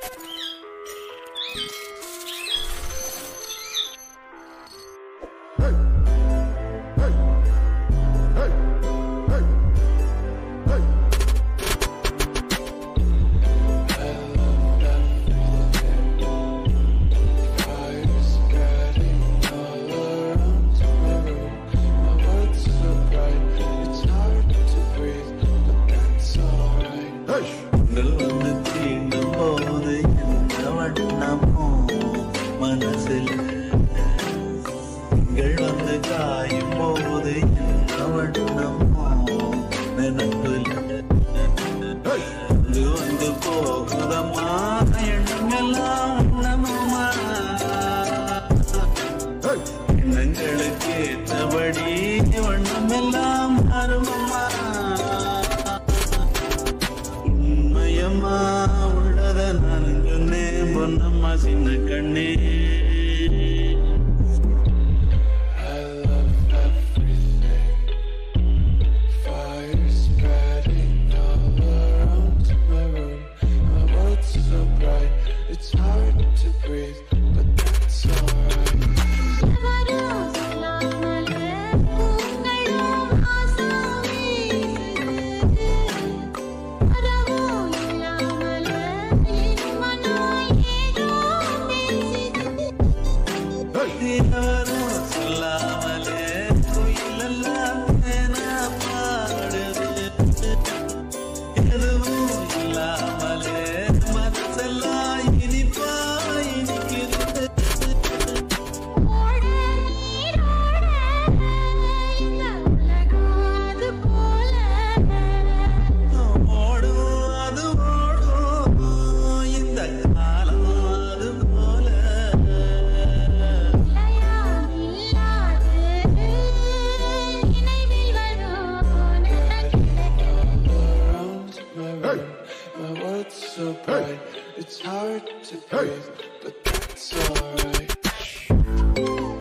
உங்கள் வந்து தீண்டும் போது என்ன வண்ணமோ மனசில் திங்கள் வந்து காயும் போது என்ன வண்ணமோ நினைப்பில் வந்து வந்து போகுதம்மா எண்ணமெல்லாம் வண்ணமம்மா எண்ணங்களுக்கு ஏற்றபடி வண்ணமெல்லாம் மாறுமம்மா உண்மையம்மா உள்ளத நான் சொன்னேன் பொன்னம்மா சின்ன கண்ணே Fire spreading all around my room. My world's so bright, it's hard to breathe, but that's alright. யாரும் சொல்லாமலே குயிலெல்லாம் தேனா பாடுது எதுவும் இல்லாமலே மனசெல்லாம் இனிப்பா இனிக்கிறது ஓடும் அது ஓடும் இந்த காலம் அது போல Around my room, my world's so bright, it's hard to breathe, but that's alright.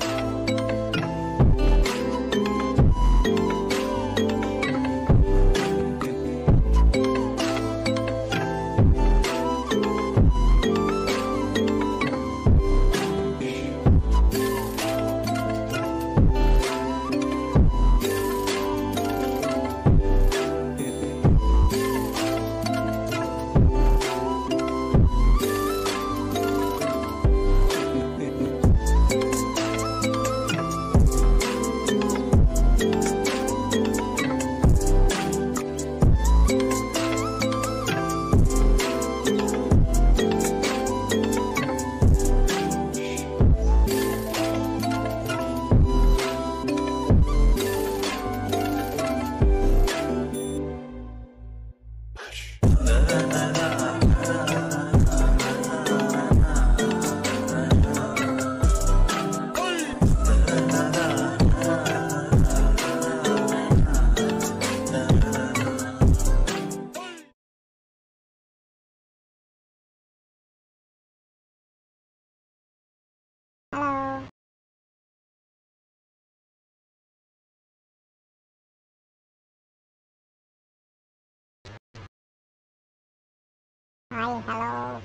Hi, hello.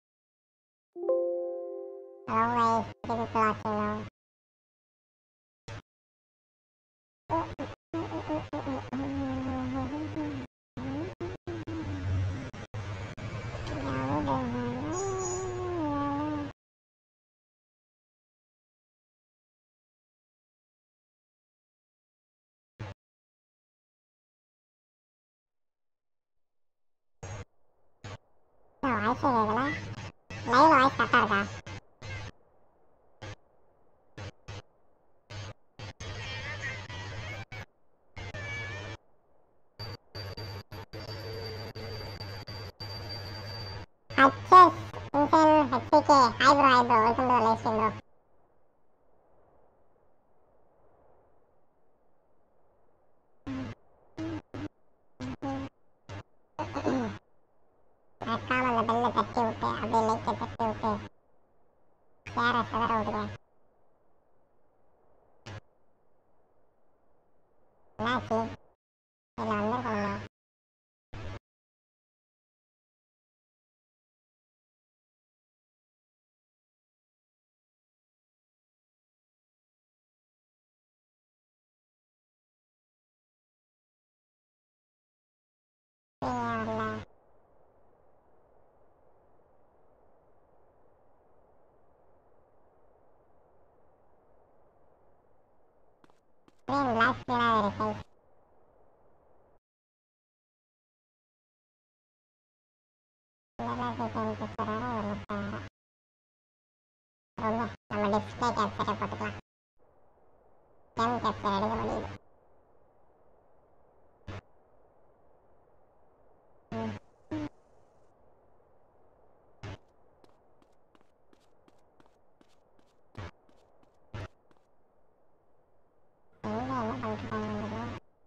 Hello guys, this is Classic now. Voice கேட்கல லைவ் வாய்ஸ் கரெக்டாக இருக்கா ஹச்எஸ் இன்சன் ஹெச்சிகே hi bro hi bro welcome to live stream bro மறக்காம அந்த பெல்லை தட்டி விட்டு அப்படியே லைக்கை தட்டி விட்டு ஷேரை சதற விடுங்க என்னாச்சு இதில் வந்திருக்கணுமா ஸ்க்ரீன் பிளாக் ஸ்க்ரீனாக இருக்கு இதெல்லாம் டென் கேப்சரோட ஒரு முப்பதாயிரம் ரொம்ப நம்ம டிஸ்பிளே கேப்சரை போட்டுக்கலாம் டெம் கேப்சர் எடுக்க முடியுது ம். எங்க என்ன பண்ணிட்டாங்க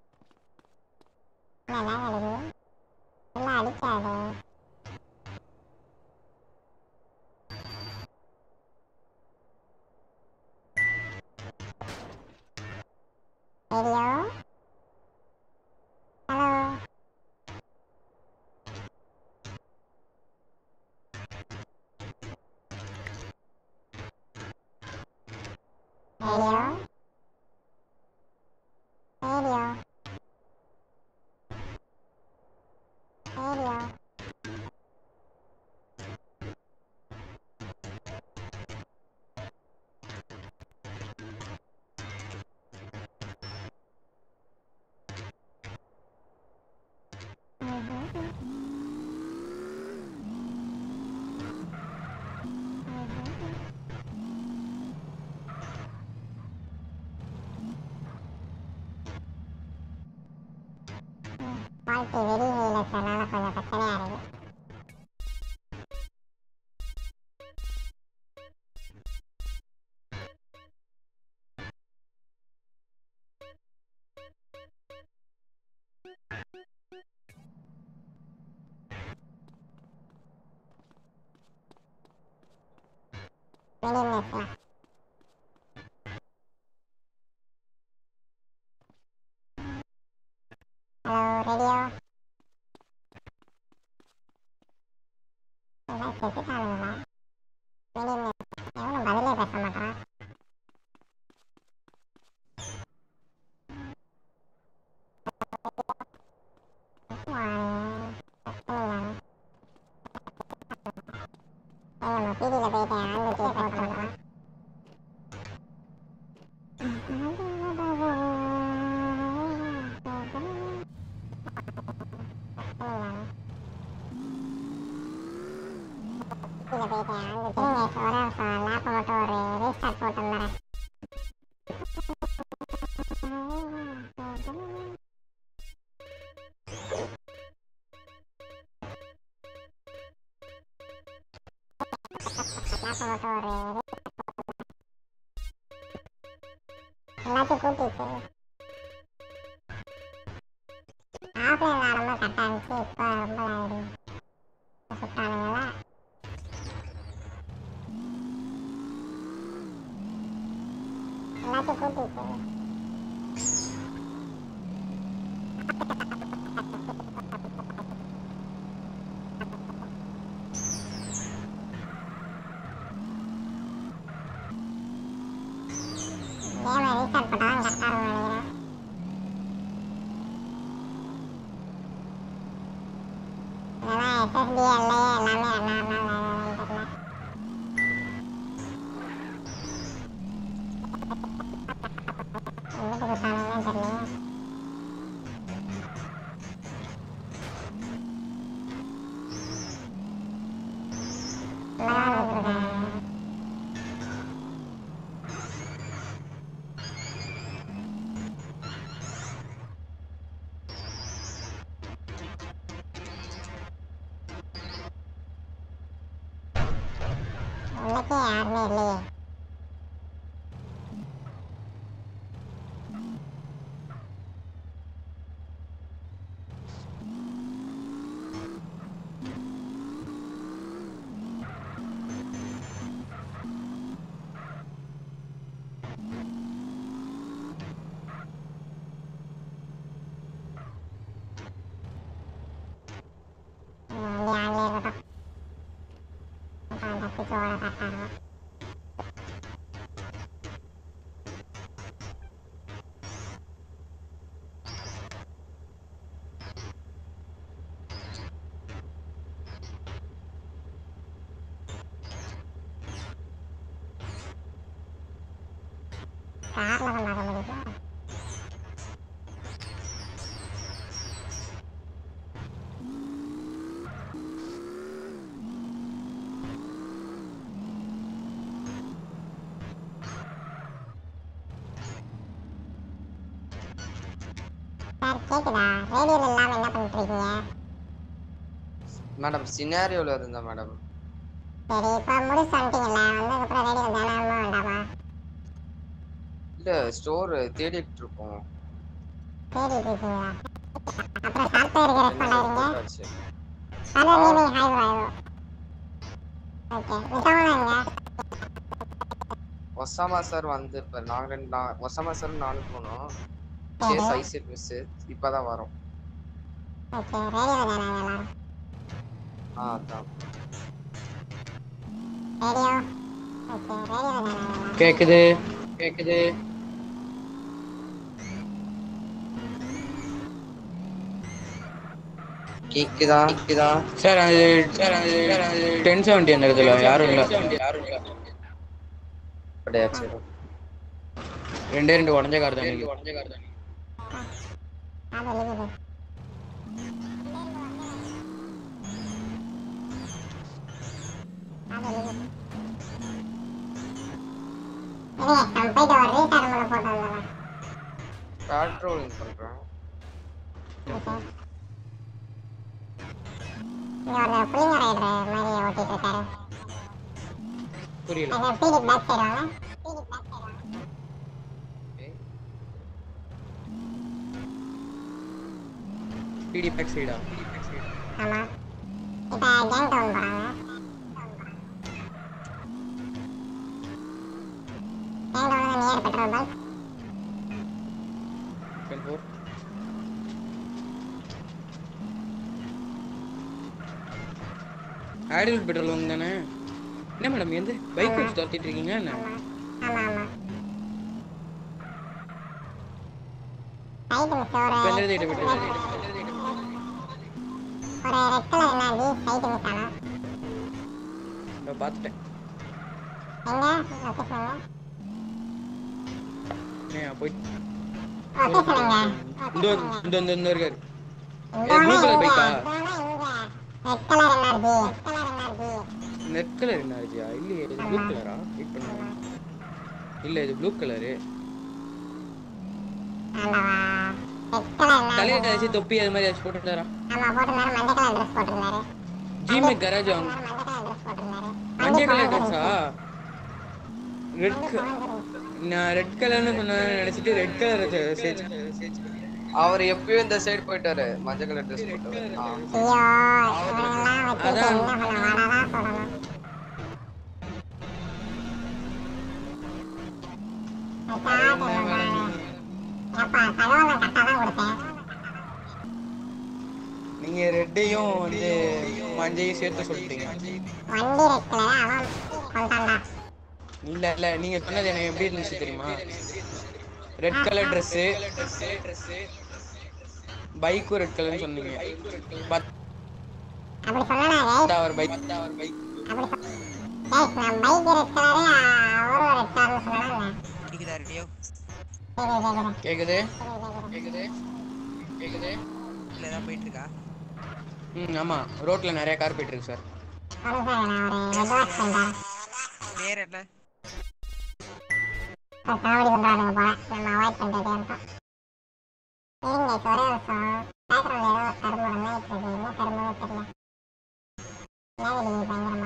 நல்லா அடிக்குது எல்லாம் அடிக்காது radio hello radio radio radio வாழ்க்கை வெடி வெயில சொன்னால கொஞ்சம் பிரச்சனையா இருக்கு வெளியே பேசலாம் ஹலோ ரேடியோ எல்லாம் செத்துட்டானுங்களா வெளியே எவனும் பதிலே பேச மாட்டான் நம்ம பீடியில் போயிட்டு ஆண்குட்டியை போட்டுருந்தோம் கீழே போயிட்டு ஆண்குட்டி ஒரே நிமிஷம் லேப்பை மட்டும் ஒரு ரீஸ்டார்ட் போட்டு வந்துடுறேன் லேப்பை மட்டும் ஒரு எல்லாத்தையும் கூட்டிட்டு ஆஃப்லைன் விளாடும்போது கரெக்டாக இருந்துச்சு இப்போ ரொம்ப லாகுது சுட்டானுங்களா எல்லாத்தையும் கூட்டிட்டு கேமை ரீஸ்டார்ட் பண்ணால் கரெக்டாக இருக்கும் நினைக்கிறேன் இதெல்லாம் எஸ்எஸ்டி எல்ஏ எல்லாமே என்ன என்ன தெரியல எங்கிட்டு கொடுத்தானுங்கன்னு தெரியல நல்லா கொடுத்துருக்காங்க உள்ளக்கே யாருமே இல்லையே ம், வண்டி ஆன்லேயே இருக்கட்டும் அப்புறம் தப்பிச்சு ஓட கரெக்டாக இருக்கும் காரில் தான் பார்க்க முடியுது கேக்குதா ரேடியோல இல்லாம என்ன பண்ணிட்டு இருக்கீங்க மேடம் சினாரியோல இருந்தா மேடம் சரி இப்போ முடிச்சு வந்துட்டீங்கல்ல வந்ததுக்கப்புறம் ரேடியோ தானாமா வேண்டாமா இல்ல ஸ்டோர் தேடிட்டு இருக்கோம் தேடிட்டு இருக்கீங்களா அப்புறம் சாஃப்ட்வேருக்கு ரெஸ்பாண்ட் ஆகிறீங்க போட்டாச்சு. அதான் நீமே ஹாய் வாயோ ஓகே விட்டவங்க எங்க ஒசாமா சார் வந்து இப்ப நாங்க ரெண்டு நா- ஒசாமா சார் நானும் போனோம் சரி. சேஸ் ஐசெட் மிஸ் இப்பதான் வரோம் ஓகே ரேடியோ தானா எல்லாரும் ஆ அதான் ரேடியோ ஓகே ரேடியோ தானா எல்லாரும் கேக்குது கேக்குது கேக்குதா கேக்குதா சார் அது சார் அது டென் செவன்ட்டி அந்த இடத்துல யாரும் இல்லை அப்படியா சரி ரெண்டே ரெண்டு உடஞ்ச கார் தான் இன்னைக்கு. அது எழுதுது அது எழுதுது ஏய் நம்ம போயிட்டு ஒரு ரீசார்ஜ் பண்ண போட்டு வந்துடலாம் பேட்ரோலிங் பண்றேன் ஓகே இங்க ஒரு புளிங்க ரைடர் மாதிரி ஓட்டிட்டு இருக்காரு புரியல அது பீடி பேக் சைடு வாங்க பீடி பேக் சைடு வாங்க பிடி பேக் சைடா ஆமா இப்ப கேங் டவுன் போறாங்க gang down near petrol bunk ten four ஆடில் பெட்ரோல் வாங்க தானே என்ன மேடம் எந்த பைக் வச்சு துரத்திட்டு இருக்கீங்க என்ன ஆமா ஆமா சைடு மிஸ் ஒரு இப்போ எந்த சைடு பெட்ரோல் ஒரு ரெட் கலர் என்னாச்சு சைடு மிஸ் ஆனா நான் பார்த்துட்டேன் எங்க லொகேஷன் ஏன் போய் லொகேஷன் எங்க இந்த இந்த இந்த இந்த இருக்காரு இந்த blue color இங்க bike ஆ? ரெட் கலர் என்னாச்சு ரெட் கலர் என்னாச்சு நெட் கலர் என்ன ஆச்சுயா இல்லையே இது ப்ளூ கலரா வெயிட் பண்ணுங்க இல்லை இது ப்ளூ கலரு ஆமாவா ரெட் கலர் தலையில என்னாச்சு ஏதாச்சும் தொப்பி அது மாதிரி ஏதாச்சும் போட்டுட்டாரா ஆமா போட்டிருந்தாரு மஞ்சள் கலர் ட்ரெஸ் போட்டிருந்தாரு ஜிமே கராஜ் வாங்க மஞ்சள் கலர் ட்ரெஸ் போட்டிருந்தாரு மஞ்சள் கலர் ட்ரெஸ்ஸா ரெட் நான் ரெட் கலர்னு சொன்ன நினைச்சிட்டு ரெட் கலர் சேர்த்து அவர் எப்பயும் இந்த சைடு போயிட்டாரு மஞ்சள் கலர் ட்ரெஸ் போட்டு ஆ. ஐயோ இவனெல்லாம் வச்சுட்டு அதான். என்ன பண்ண வரதான் சொல்லணும் அப்பா தகவலை கரெக்டாக தான் கொடுத்தேன் நீங்க ரெட்டையும் வந்து மஞ்சையும் சேர்த்து சொல்லிட்டீங்க வண்டி ரெட் கலர் அவன் கொண்டாண்டா இல்ல இல்ல நீங்க சொன்னது எனக்கு எப்படி இருந்துச்சு தெரியுமா ரெட் கலர் Dress பைக்கும் ரெட் கலர்னு சொன்னீங்க அப்படி சொன்னா பார்த்தா அவர் பைக் அப்படி சொ- ஏய் நான் பைக் ரெட் கலரு அவரும் ரெட் கலர்னு சொன்னா கேக்குதா ரெடியோ கேக்குது கேக்குது கேக்குது கேக்குது கேக்குது இல்ல ஏதாவது போயிட்டு இருக்கா ம் ஆமா ரோட்ல நிறைய கார் போயிட்டு இருக்கு சார் ஒரு நிமிஷம் நான் ஒரு ரெட் வாஷ் பண்ணிட்டேன் பேர் என்ன காமெடி பண்றானுங்க போல நம்ம அவாய்ட் பண்ணிட்டே இருக்கோம் இருங்க இப்ப ஒரே நிமிஷம் பேக்ரவுண்ட்ல ஏதோ கரும்பு ரன்னாயிட்டு இருக்கு என்ன கரும்புன்னு தெரியல என்ன நீங்க பயங்கரமா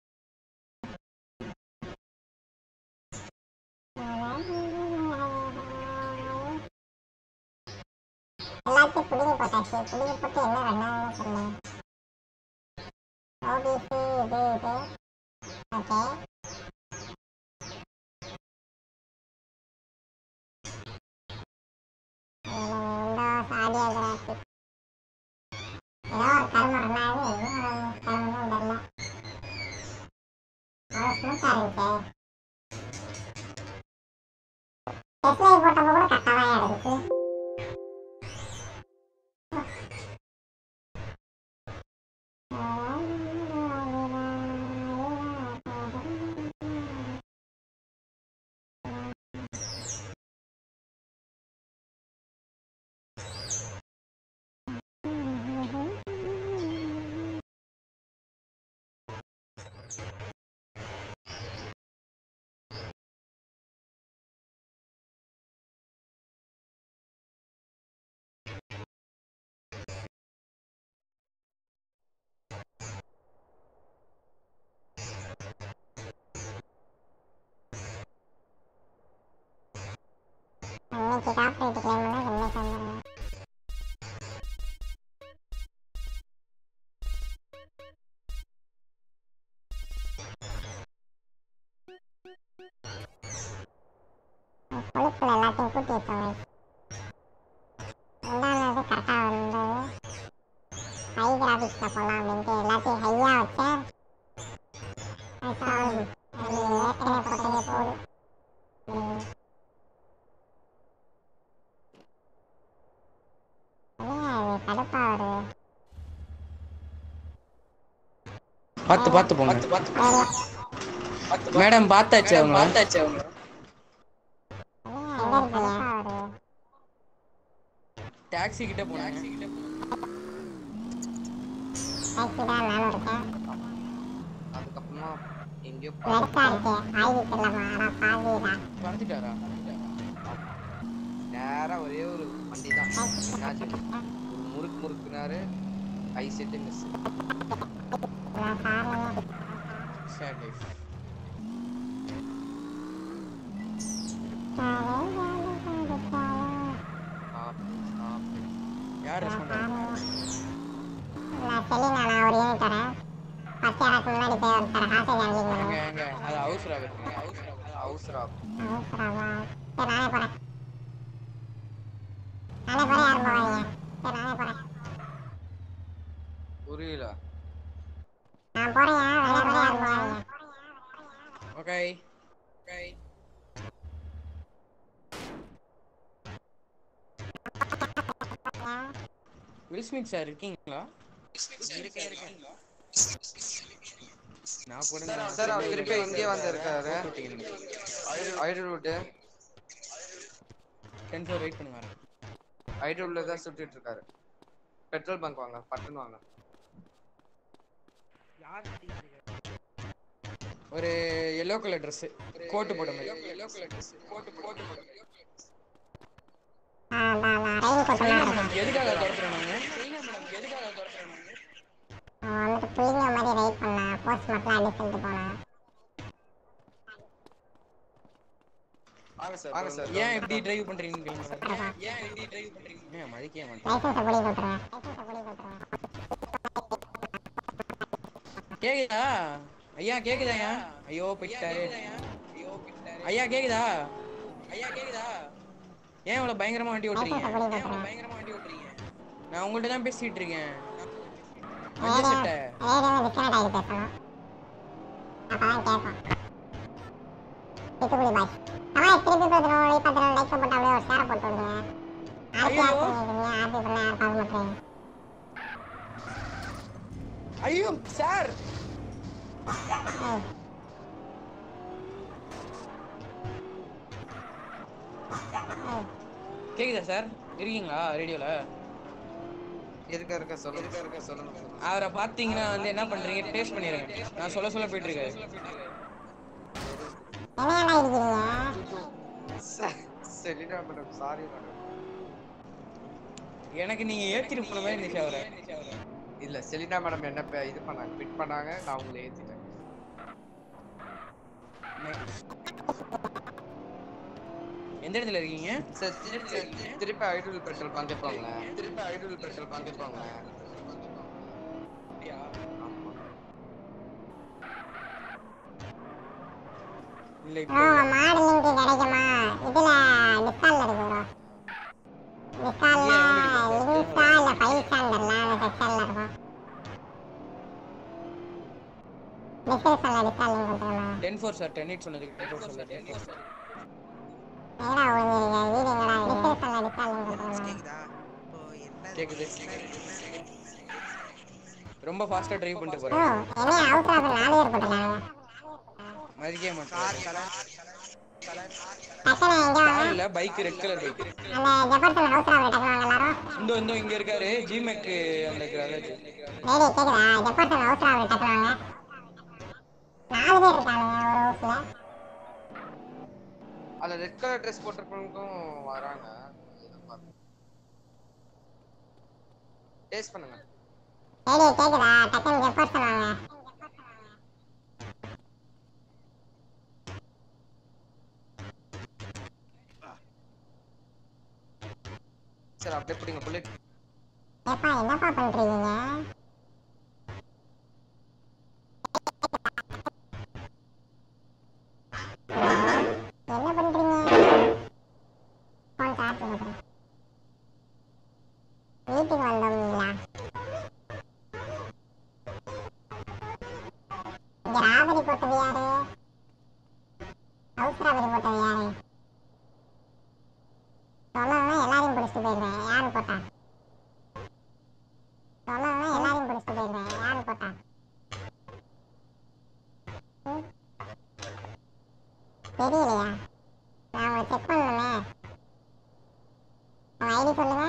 எல்லாத்தையும் புடிங்கி போட்டாச்சு புடிங்கி போட்டு என்ன பண்ணாங்கன்னு சொல்லு ஓபிசி இது இது ஓகே விண்டோஸ் ஆடியோகிராஃபி ஏதோ ஒரு கரும ரெண்டாவது இன்னும் கருமம் தெரியல அவ்வளோ ஸ்மூத்தாக இருந்துச்சு டெஸ்ட்ல போட்டப்போ கூட கரெக்டாக தான் இருந்துச்சு இன்னைக்கு காப்பரேட் கிளைம் பண்ணா இன்னைக்கு வந்துடுங்க கொழுப்புல எல்லாத்தையும் கூட்டி வச்சோங்க ரெண்டாவது கரெக்டாக வந்து ஹை கிராஃபிக்ஸில் போகலாம் அப்படின்ட்டு எல்லாத்தையும் ஹையாக வச்சேன் அதுக்கப்புறம் அது ஏற்கனவே போட்டதே போதும் ம். என்னங்க இது கடுப்பா வருது பார்த்து பார்த்து போங்க சரி மேடம் பார்த்தாச்சு அவங்க பார்த்தாச்சு அவங்க என்னங்க எங்க இருக்கீங்க கடுப்பா வருது டாக்ஸி கிட்ட போனாங்க டாக்ஸி தான் நானும் இருக்கேன் அதுக்கப்புறமா எங்கேயோ நெருக்கா இருக்கு ஆயுதி செல்லமா ஆனா பாதிடா வந்துட்டாரா நேரா ஒரே ஒரு வண்டி தான் என்னாச்சு? ஒரு முறுக்கு முறுக்குனாரு ஐ செட்டு மிஸ் நான் சாருங்க சேட் லைஃப் யார் ரெஸ்பாண்ட் நான் செலினா நான் ஒரு யூனிட் தரேன் ஃபர்ஸ்ட் எனக்கு முன்னாடி போய் ஒரு தர ஹாஸ்டேஜ் அங்கேயும் எங்க பண்ணுங்க எங்க அது அவசரம் இருக்குங்க அவசரம் அவசரா அவசரமா சரி நானே போறேன் நானே போறேன் யாரும் போவாதீங்க சரி நானே போறேன் புரியல நான் போறேன் வெளியே போறேன் யாரும் போவாதீங்க okay okay Will Smith sir இருக்கீங்களா இருக்கேன் இருக்கேன் நான் கூட சார் அவர் திருப்பி இங்கே வந்திருக்காரு ID route ten four wait பண்ணுங்க வரேன். ஐடி ரூட்ல தான் சுத்திட்டு இருக்காரு பெட்ரோல் பங்க் வாங்க பட்டன் வாங்க ஒரு எல்லோ கலர் ட்ரெஸ் கோட்டு போட்ட மாதிரி yellow colour dress coat coat போட்ட மாதிரி ஆ நான் நான் ரெயின் கோட் சரிங்க மாதிரி மேடம் எதுக்காக துரத்துறோம் நாங்க சரிங்க மேடம் எதுக்காக துரத்துறோம் நாங்க அவன் வந்துட்டு புளிங்க மாதிரி ரைட் பண்ணான் போஸ்ட் மட்டும் அடி சொல்லிட்டு போனான் வாங்க சார் வாங்க சார் ஏன் இப்படி டிரைவ் பண்றீங்கன்னு கேளுங்க மேடம். ஏன் இப்படி டிரைவ் பண்றீங்க ஏன் மதிக்க மாட்டேன் லைசன்ஸை புளி போட்டுருவேன் லைசன்ஸை புளி போட்டுருவேன் கேக்குதா ஐயா கேக்குதா ஐயா ஐயோ போயிட்டாரு ஐயா கேக்குதா ஐயா கேக்குதா ஏன் இவ்வளவு பயங்கரமா வண்டி ஓட்டுறீங்க லைசன்ஸை புளி ஏன் இவ்வளவு போட்டுருவேன் பயங்கரமா வண்டி ஓட்டுறீங்க நான் உங்கள்ட்ட தான் பேசிட்டு இருக்கேன் ரேடியோ மஞ்சள் சட்டை ரேடியோ டிஸ்கனெக்ட் ஆகி பேசணும் அப்பதான் கேட்கும் தூத்துக்குடி பாய் அம்மா திருப்பி பதினோரு பதினொன்று லைக் போட்டு அப்படியே ஒரு ஷேர் போட்டு விடுங்க ஆர்த்தி ஐயோ. ஆர்த்தி ஆர்த்தி பண்ண யார் பார்க்க மாட்டேங்க ஐயோ சார் ஏய் ஏய் கேக்குதா சார் இருக்கீங்களா ரேடியோல இருக்க இருக்க சொல்லுங்க இருக்க இருக்க சொல்லுங்க சொல்லுங்க. அவரை பாத்தீங்கன்னா வந்து என்ன பண்றீங்க டேஸ்ட் பண்ணிடுங்க நான் சொல்ல சொல்ல போயிட்டு இருக்காரு என்னையாண்டா இருக்கிறீங்க sir, Selena madam sorry madam எனக்கு நீங்க ஏத்திட்டு போன மாதிரி இருந்துச்சு அவரை இல்ல செலினா மேடம் என்ன பே- இது பண்ணாங்க பிட் பண்ணாங்க நான் உங்களை ஏத்திட்டேன் எந்த இடத்துல இருக்கீங்க சார் திருப்பி திருப்பி ஐடல் பெட்ரோல் பங்க் போங்களேன் திருப்பி ஐடல் பெட்ரோல் பங்க் போங்களேன் ஆமா இல்ல ப்ரோ இப்போ மாடு லிங்க் கிடைக்குமா இதுல டிஸ்கால்ல இருக்கு ப்ரோ டிஸ்கால்ல லிங்க்ஸா இல்ல ஃபைல் ஸ்டாண்டர்ல அந்த செக்ஷன்ல இருக்கும் டிஸ்கிரிப்ஷன்ல டிஸ்கால் லிங்க் கொடுத்துருமா ten four sir ten eight சொன்னதுக்கு ten four sir ten four sir எங்கடா ஒளிஞ்சிருக்க வீடு எங்கடா டிஸ்கிரிப்ஷன்ல டிஸ்கால் லிங்க் கொடுத்துருமா கேக்குதா இப்போ என்ன கேக்குது. என்ன- ரொம்ப ஃபாஸ்டா டிரைவ் பண்ணிட்டு ப்ரோ போறேன் என்னைய அவுட் ஆஃப் நாலு பேர் போட்டுருக்காங்க மதிக்கவே மாட்டேன் கார் கலர் கலர் டக்குனு எங்க வாங்க இல்ல பைக் ரெட் கலர் பைக் அந்த ஜெபர்சன் ஹவுஸ் ஆஃப் டக்குனு வாங்க எல்லாரும் இந்த இந்த இங்க இருக்காரு ஜிமேக் அந்த garage. ரேடி கேக்குதா ஜெபர்சன் ஹவுஸ் ஆஃப் டக்குனு வாங்க நாலு பேர் இருக்கானுங்க ஒரு ஹவுஸ்ல அதுல ரெட் கலர் ட்ரெஸ் போட்டிருக்கவங்களுக்கும் வராங்க டேஸ்ட் பண்ணுங்க ரேடி கேக்குதா டக்குனு ஜெபர்சன் வாங்க சார் அப்படியே பிடிங்க புல்லட் ஏப்பா என்னப்பா பண்றீங்க என்ன பண்றீங்க போன் சார்ஜ் போடுறேன் வீட்டுக்கு வந்தோம்ங்களா இங்க ராபரி போட்டது யாரு ஹவுஸ் ராபரி போட்டது யாரு சொன்னதுன்னா எல்லாரையும் பிடிச்சிட்டு போயிடுவேன் யாரு போட்டா சொன்னதுன்னா எல்லாரையும் பிடிச்சிட்டு போயிடுவேன் யாரு போட்டா ம்? தெரியலையா நான் உங்களை செக் பண்ணணுமே உங்க ஐடி சொல்லுங்க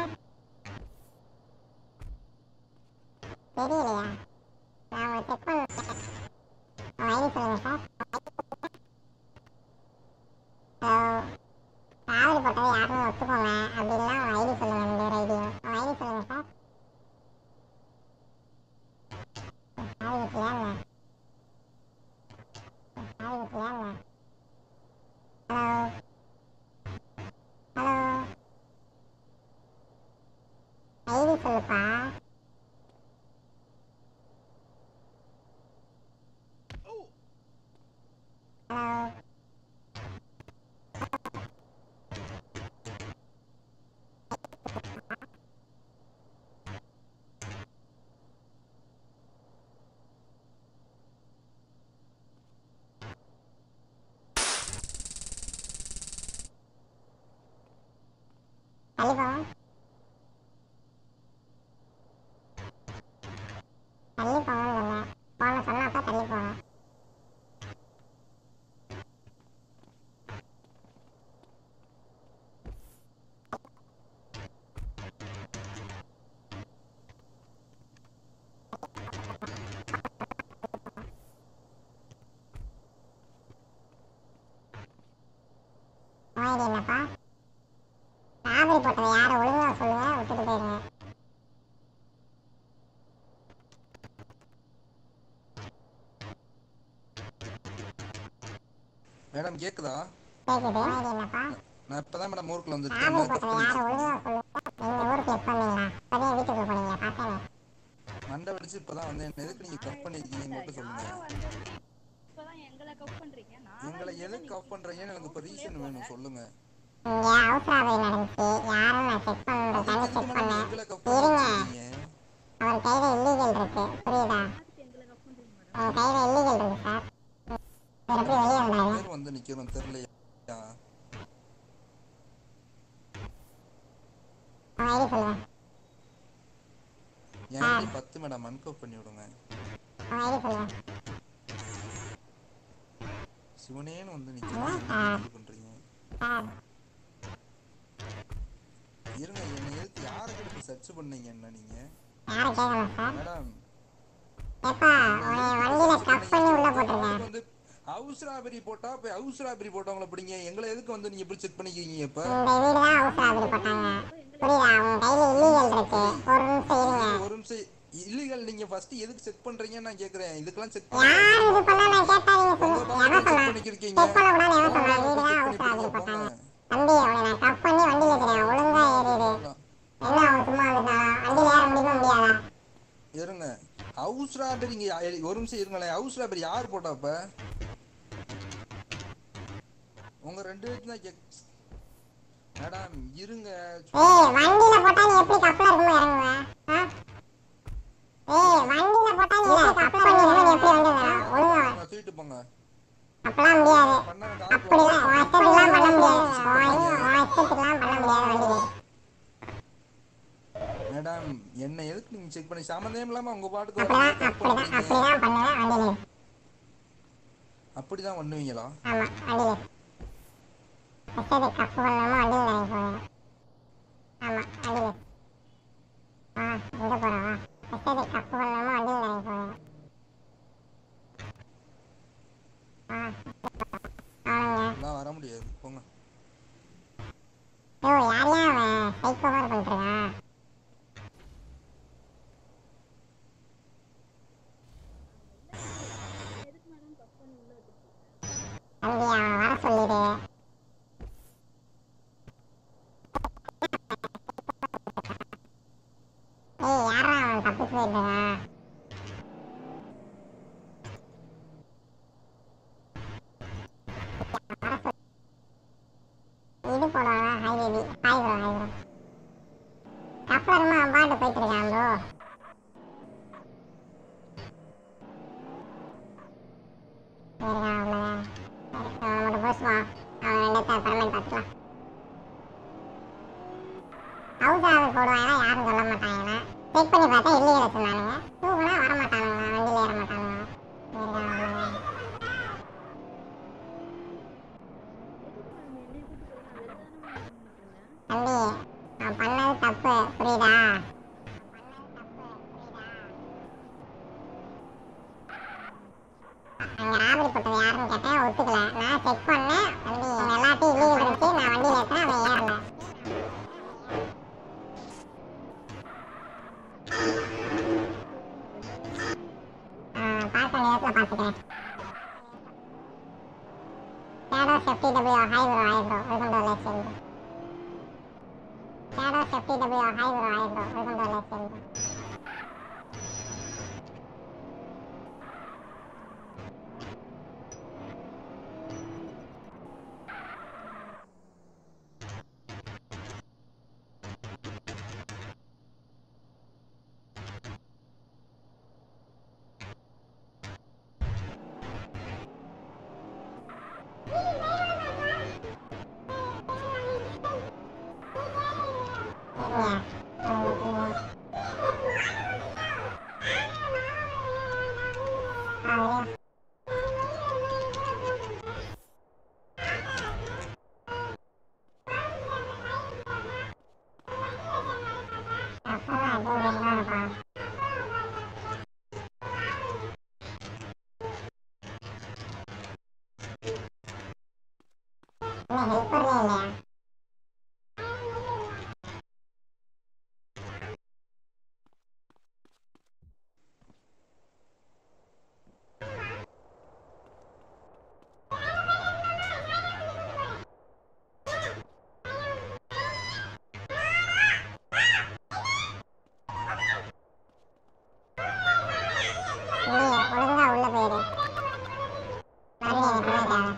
தெரியலையா நான் உங்களை செக் பண்ணணும் உங்க ஐடி சொல்லுங்க சார் ஹலோ காவடி போட்டது யாருன்னு ஒத்துக்கோங்க அப்படின்னா உங்க ஐடி சொல்லுங்க ரெண்டு பேர் ஐடியும் உங்க ஐடி சொல்லுங்க சார் காவடி போட்டியாங்க காவடி போட்டியாங்க ஹலோ ஹலோ ஐடி சொல்லுப்பா ஹலோ தள்ளி போங்க தள்ளி போங்கன்னு சொன்னேன் போன சொன்னாப்பா தள்ளி போங்க ஐடி என்னப்பா ராபரி போட்டது யாரை ஒழுங்கா சொல்லுங்க விட்டுட்டு போயிருங்க மேடம் கேக்குதா கேக்குது ஐடி என்னப்பா நான் இப்பதான் மேடம் ஊருக்குள்ள வந்துட்டு ராபரி போட்டது யாரை ஒழுங்கா சொல்லுங்க நீங்க ஊருக்கு எப்ப வந்தீங்களா இப்பதான் வீட்டுக்கு போனீங்க பார்த்தேனே மண்டை வெடிச்சு இப்பதான் வந்து எதுக்கு நீங்க கட் பண்ணிருக்கீங்கன்னு மட்டும் சொல்லுங்க இப்பதான் எங்களை கப் பண்றீங்க நான் எங்களை எதுக்கு கப் பண்றீங்கன்னு எனக்கு இப்ப ரீசன் வேணும் சொல்லுங்க இங்க ஹவுஸ் ராபரி நடந்துச்சு யாரும் நான் செக் பண்றதுக்காக எதுக்கு செக் மேடம் பண்ணேன் எங்களை கப் இருங்க பண்ணிருக்கீங்க அவர் கையில இல்லீகல் இருக்கு புரியுதா எங்களை கப் பண்றீங்க மேடம் அவன் கையில இல்லீகல் இருக்கு சார் இவர் எப்படி வெளியே வந்தாரு பேர் வந்து நிக்கிறோம் தெரியலையா அவன் ஐடி சொல்லுங்க என் ID பத்து மேடம் அன்கப் பண்ணி விடுங்க அவன் ஐடி சொல்லுங்க சிவனேன்னு வந்து நிக்கிறோம் ஆ. இது பண்றீங்க சார் இருங்க என்ன எதுக்கு யாருக்கு சர்ச் பண்ணீங்க என்ன நீங்க யாரை கேட்கணும் சார் மேடம் எப்பா உன்னை வண்டியில ஸ்டப் பண்ணி உள்ள போட்டிருக்கேன் வந்து ஹவுஸ் ராபரி போட்டா இப்ப ஹவுஸ் ராபரி போட்டவங்கள பிடிங்க எங்களை எதுக்கு வந்து நீங்க இப்படி செக் பண்ணிக்கிறீங்க இப்ப இந்த வீடு தான் ஹவுஸ் ராபரி போட்டாங்க புரியுதா உன் கையில இல்லீகல் இருக்கு ஒரு நிமிஷம் இருங்க ஒரு நிமிஷம் இல்லீகல் நீங்க ஃபர்ஸ்ட் எதுக்கு செக் பண்றீங்கன்னு நான் கேக்குறேன் இதுக்கெல்லாம் செக் யார் இது பண்ணா நான் கேட்டா நீங்க உங்க சொல்லுங்க எவன் பாட்டு சொன்னா செக் பண்ணிக்கிறீங்க செக் பண்ணக்கூடாது எவன் சொன்னா வீடு தான் ஹவுஸ் ராபரி போட்டாங்க தம்பி அவனை நான் கப் பண்ணி வண்டியில இருக்கிறேன் ஒழுங்கா ஏறிடு என்ன அவன் சும்மா வந்துட்டான் வண்டியில ஏற முடியுமா முடியாதா இருங்க ஹவுஸ் ராபரி இங்க யா- ஒரு நிமிஷம் இருங்களேன் ஹவுஸ் ராபரி யார் போட்டா இப்ப உங்க ரெண்டு பேரும் தான் கேக் மேடம் இருங்க ஏய் வண்டியில போட்டா நீ எப்படி கப்ல இருக்குமோ இறங்குவ ஆ? ஏய் வண்டியில போட்டா நீ எப்படி கப்ல பண்ணி நீ எப்படி வந்து ஒழுங்கா வா. தூக்கிட்டு போங்க அப்பலாம் முடியாது பண்ண அப்படிலாம் உன் இஷ்டத்துக்குலாம் பண்ண முடியாது உன் உன் இஷ்டத்துக்குலாம் பண்ண முடியாது வண்டியில மேடம் என்ன எதுக்கு நீங்க செக் பண்ணி சம்மந்தம் இல்லாம உங்க பாட்டுக்கு அப்படிதான் வரீங்க, தப்பு அப்படிதான் பண்றீங்க. அப்படிதான் பண்ணுவேன் வண்டியில அப்படிதான் பண்ணுவீங்களா ஆமா வண்டியில இஷ்டத்துக்கு கப்பு பண்ணாம வண்டியில இறங்கி போவேன் ஆமா வண்டியில ஆ எங்க போறோம் வா இஷ்டத்துக்கு கப்பு பண்ணாம வண்டியில இறங்கி போவேன் ஆ அவனுங்க எல்லாம் வர முடியாது போங்க ஓ யார் யா அவன் சைக்கோ மாதிரி பண்ணிட்டுருக்கான் தம்பி அவன் வர சொல்லிடு போயிருக்கா இது போடுவாங்க hi baby hi bro hi bro கப்பலருமா அம்பாண்டு போயிட்டு இருக்கான் ப்ரோ இருக்கான் அவ்வளோதான் அவன் மட்டும் போஸ்மா அவன் ரெண்டத்தை பர்மனெண்ட் பார்த்துக்கலாம் ஹவுஸ் ஆர்டர் போடுவாங்கன்னா யாரும் சொல்ல மாட்டாங்கன்னா செக் பண்ணி பார்த்தா இல்லீகல் சொன்னானுங்க தூக்குனா வர மாட்டானுங்களா வண்டியில் ஏற மாட்டானுங்களா இருக்கான் அவ்வளோதான் தம்பி நான் பண்ணது தப்பு புரியுதா அங்க ராபரி போட்டது யாருன்னு கேட்டேன் ஒத்துக்கல நான் செக் பண்ணேன் தம்பி இவங்க எல்லாத்தையும் இல்லீகல் இருந்துச்சு நான் வண்டியில் ஏற்றினேன் அவன் ஏறல ஆ, பார்க்க நேரத்தில் பார்த்துக்கிறேன் shadow safety W hi bro hi bro welcome to lifestyle shadow safety W hi bro hi bro welcome to lifestyle ஹெல்ப்பர்லே இல்லையா இல்லையே ஒழுங்கா உள்ள போயிரு மறுபடியும் எனக்கு பண்ண தேவை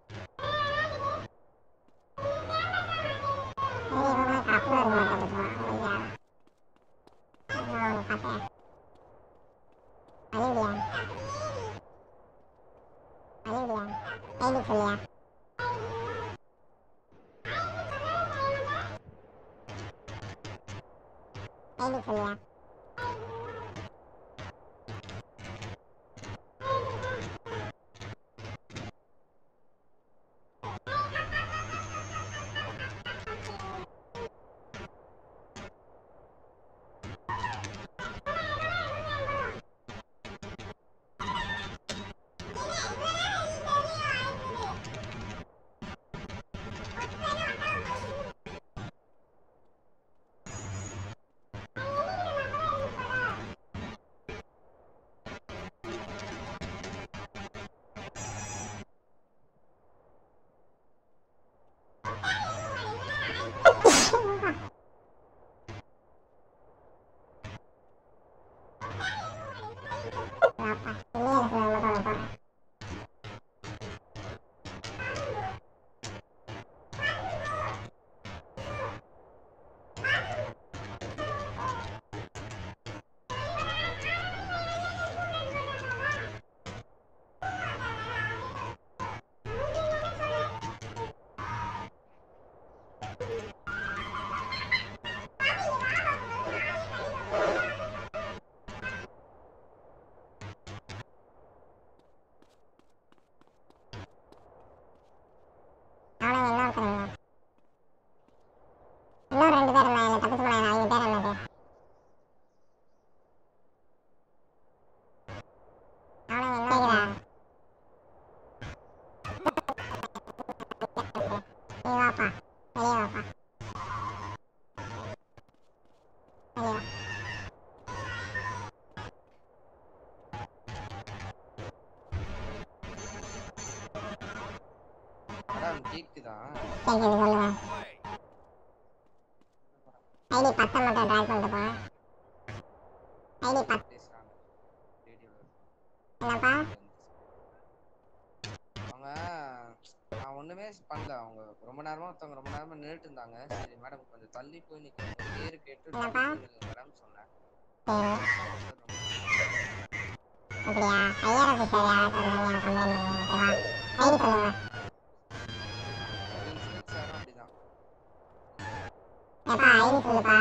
சரி இவன் கப்பல் இருக்க மாட்டேன் ஐயா நான் பார்த்தேன் அழிவியா அழிவியா ஐடி சொல்லியா ஐடி சொல்லியா வாப்பா இல்லையே எனக்கு நான் மட்டும் போகிறேன் அவனுங்க இன்னொருத்தருங்க இன்னும் ரெண்டு பேர் இருந்தாங்க தப்பிச்சு போனாங்க அவங்க பேர் என்னது அவனுங்க இன்னும் நீ வாப்பா வெளியே வாப்பா வெளியே வா அதான் கேக்குதா கேட்குது சொல்லுங்க ஐடி பத்தை மட்டும் ட்ராக் பண்ணிட்டு போங்க ஐடி பத் பேசுறாங்க ரேடியோல என்னப்பா அவங்க நான் ஒண்ணுமே பண்ணல அவங்க ரொம்ப நேரமா ஒருத்தவங்க ரொம்ப நேரமா நின்னுட்டு இருந்தாங்க சரி மேடம் கொஞ்சம் தள்ளி போய் நிக்கணும் பேரு கேட்டு என்னப்பா? மேடம் சொன்னேன் சரி அப்படியா ஐஆர் ஆஃபீஸர் யாராவது வந்தாங்க கம்ப்ளைண்ட் பண்ணுங்க ஓகேவா ஐடி சொல்லுங்க இன்சூரன்ஸ் சாரும் அப்படிதான் ஏப்பா ஐடி சொல்லுப்பா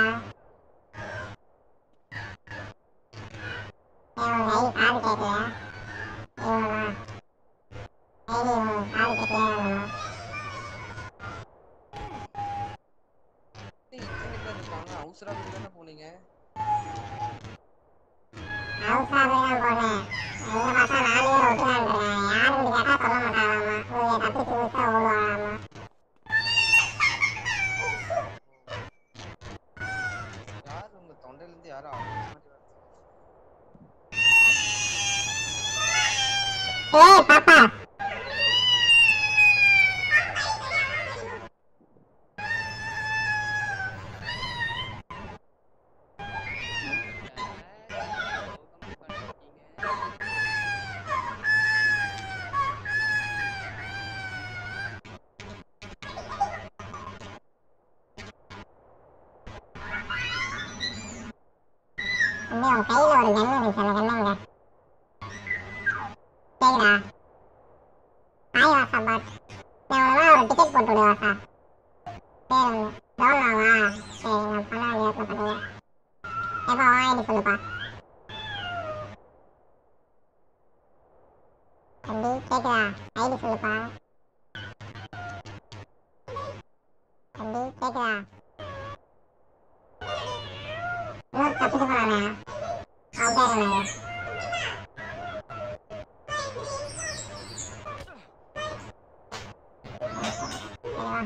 ஏன் உங்க ஐடி காது கேட்கலையா இவங்களா ஐடி உங்க காது கேட்கலையா ஏய், இத்தனை பேர் இருக்காங்க அவசரம் தானே போனீங்க அவசரம் போனேன் எங்க பார்த்தா நாலு பேர் ஒட்டுறான்றேன் யாருன்னு கேட்டா சொல்ல மாட்டாங்களாமா இவங்க தப்பிச்சு முடிச்சா ஓடுவாங்களாமா யார் உங்க தொண்டையில இருந்து யாரும் ஆவாஸ் மாதிரி வருது ஏய் பாப்பா இங்க உன் கையில ஒரு கன் இருந்துச்சு அந்த கண்ணங்க கேக்குதா ஆய் வாசா பாட் நான் உனக்கு ஒரு டிக்கெட் போட்டு விடு வாசா சரி டவுன்லாவா சரி நான் பண்ண வேண்டிய இடத்துல பண்ணுங்க எப்பா வாங்கிட்டு சொல்லுப்பா தம்பி கேக்குதா ஐடி சொல்லுப்பா தம்பி கேக்குதா இன்னும் தப்பிச்சு போறானே அவன் பேர் என்னது சரிவா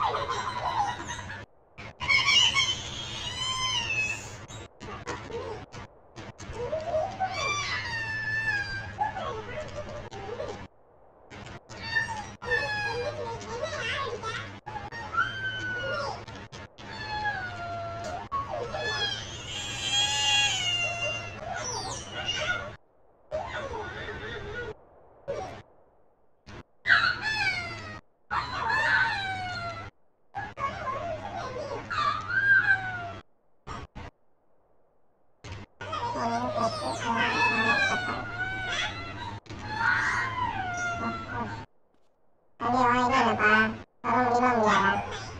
அப்படியே வாங்கிட்டு என்னப்பா வர முடியுமா முடியாதா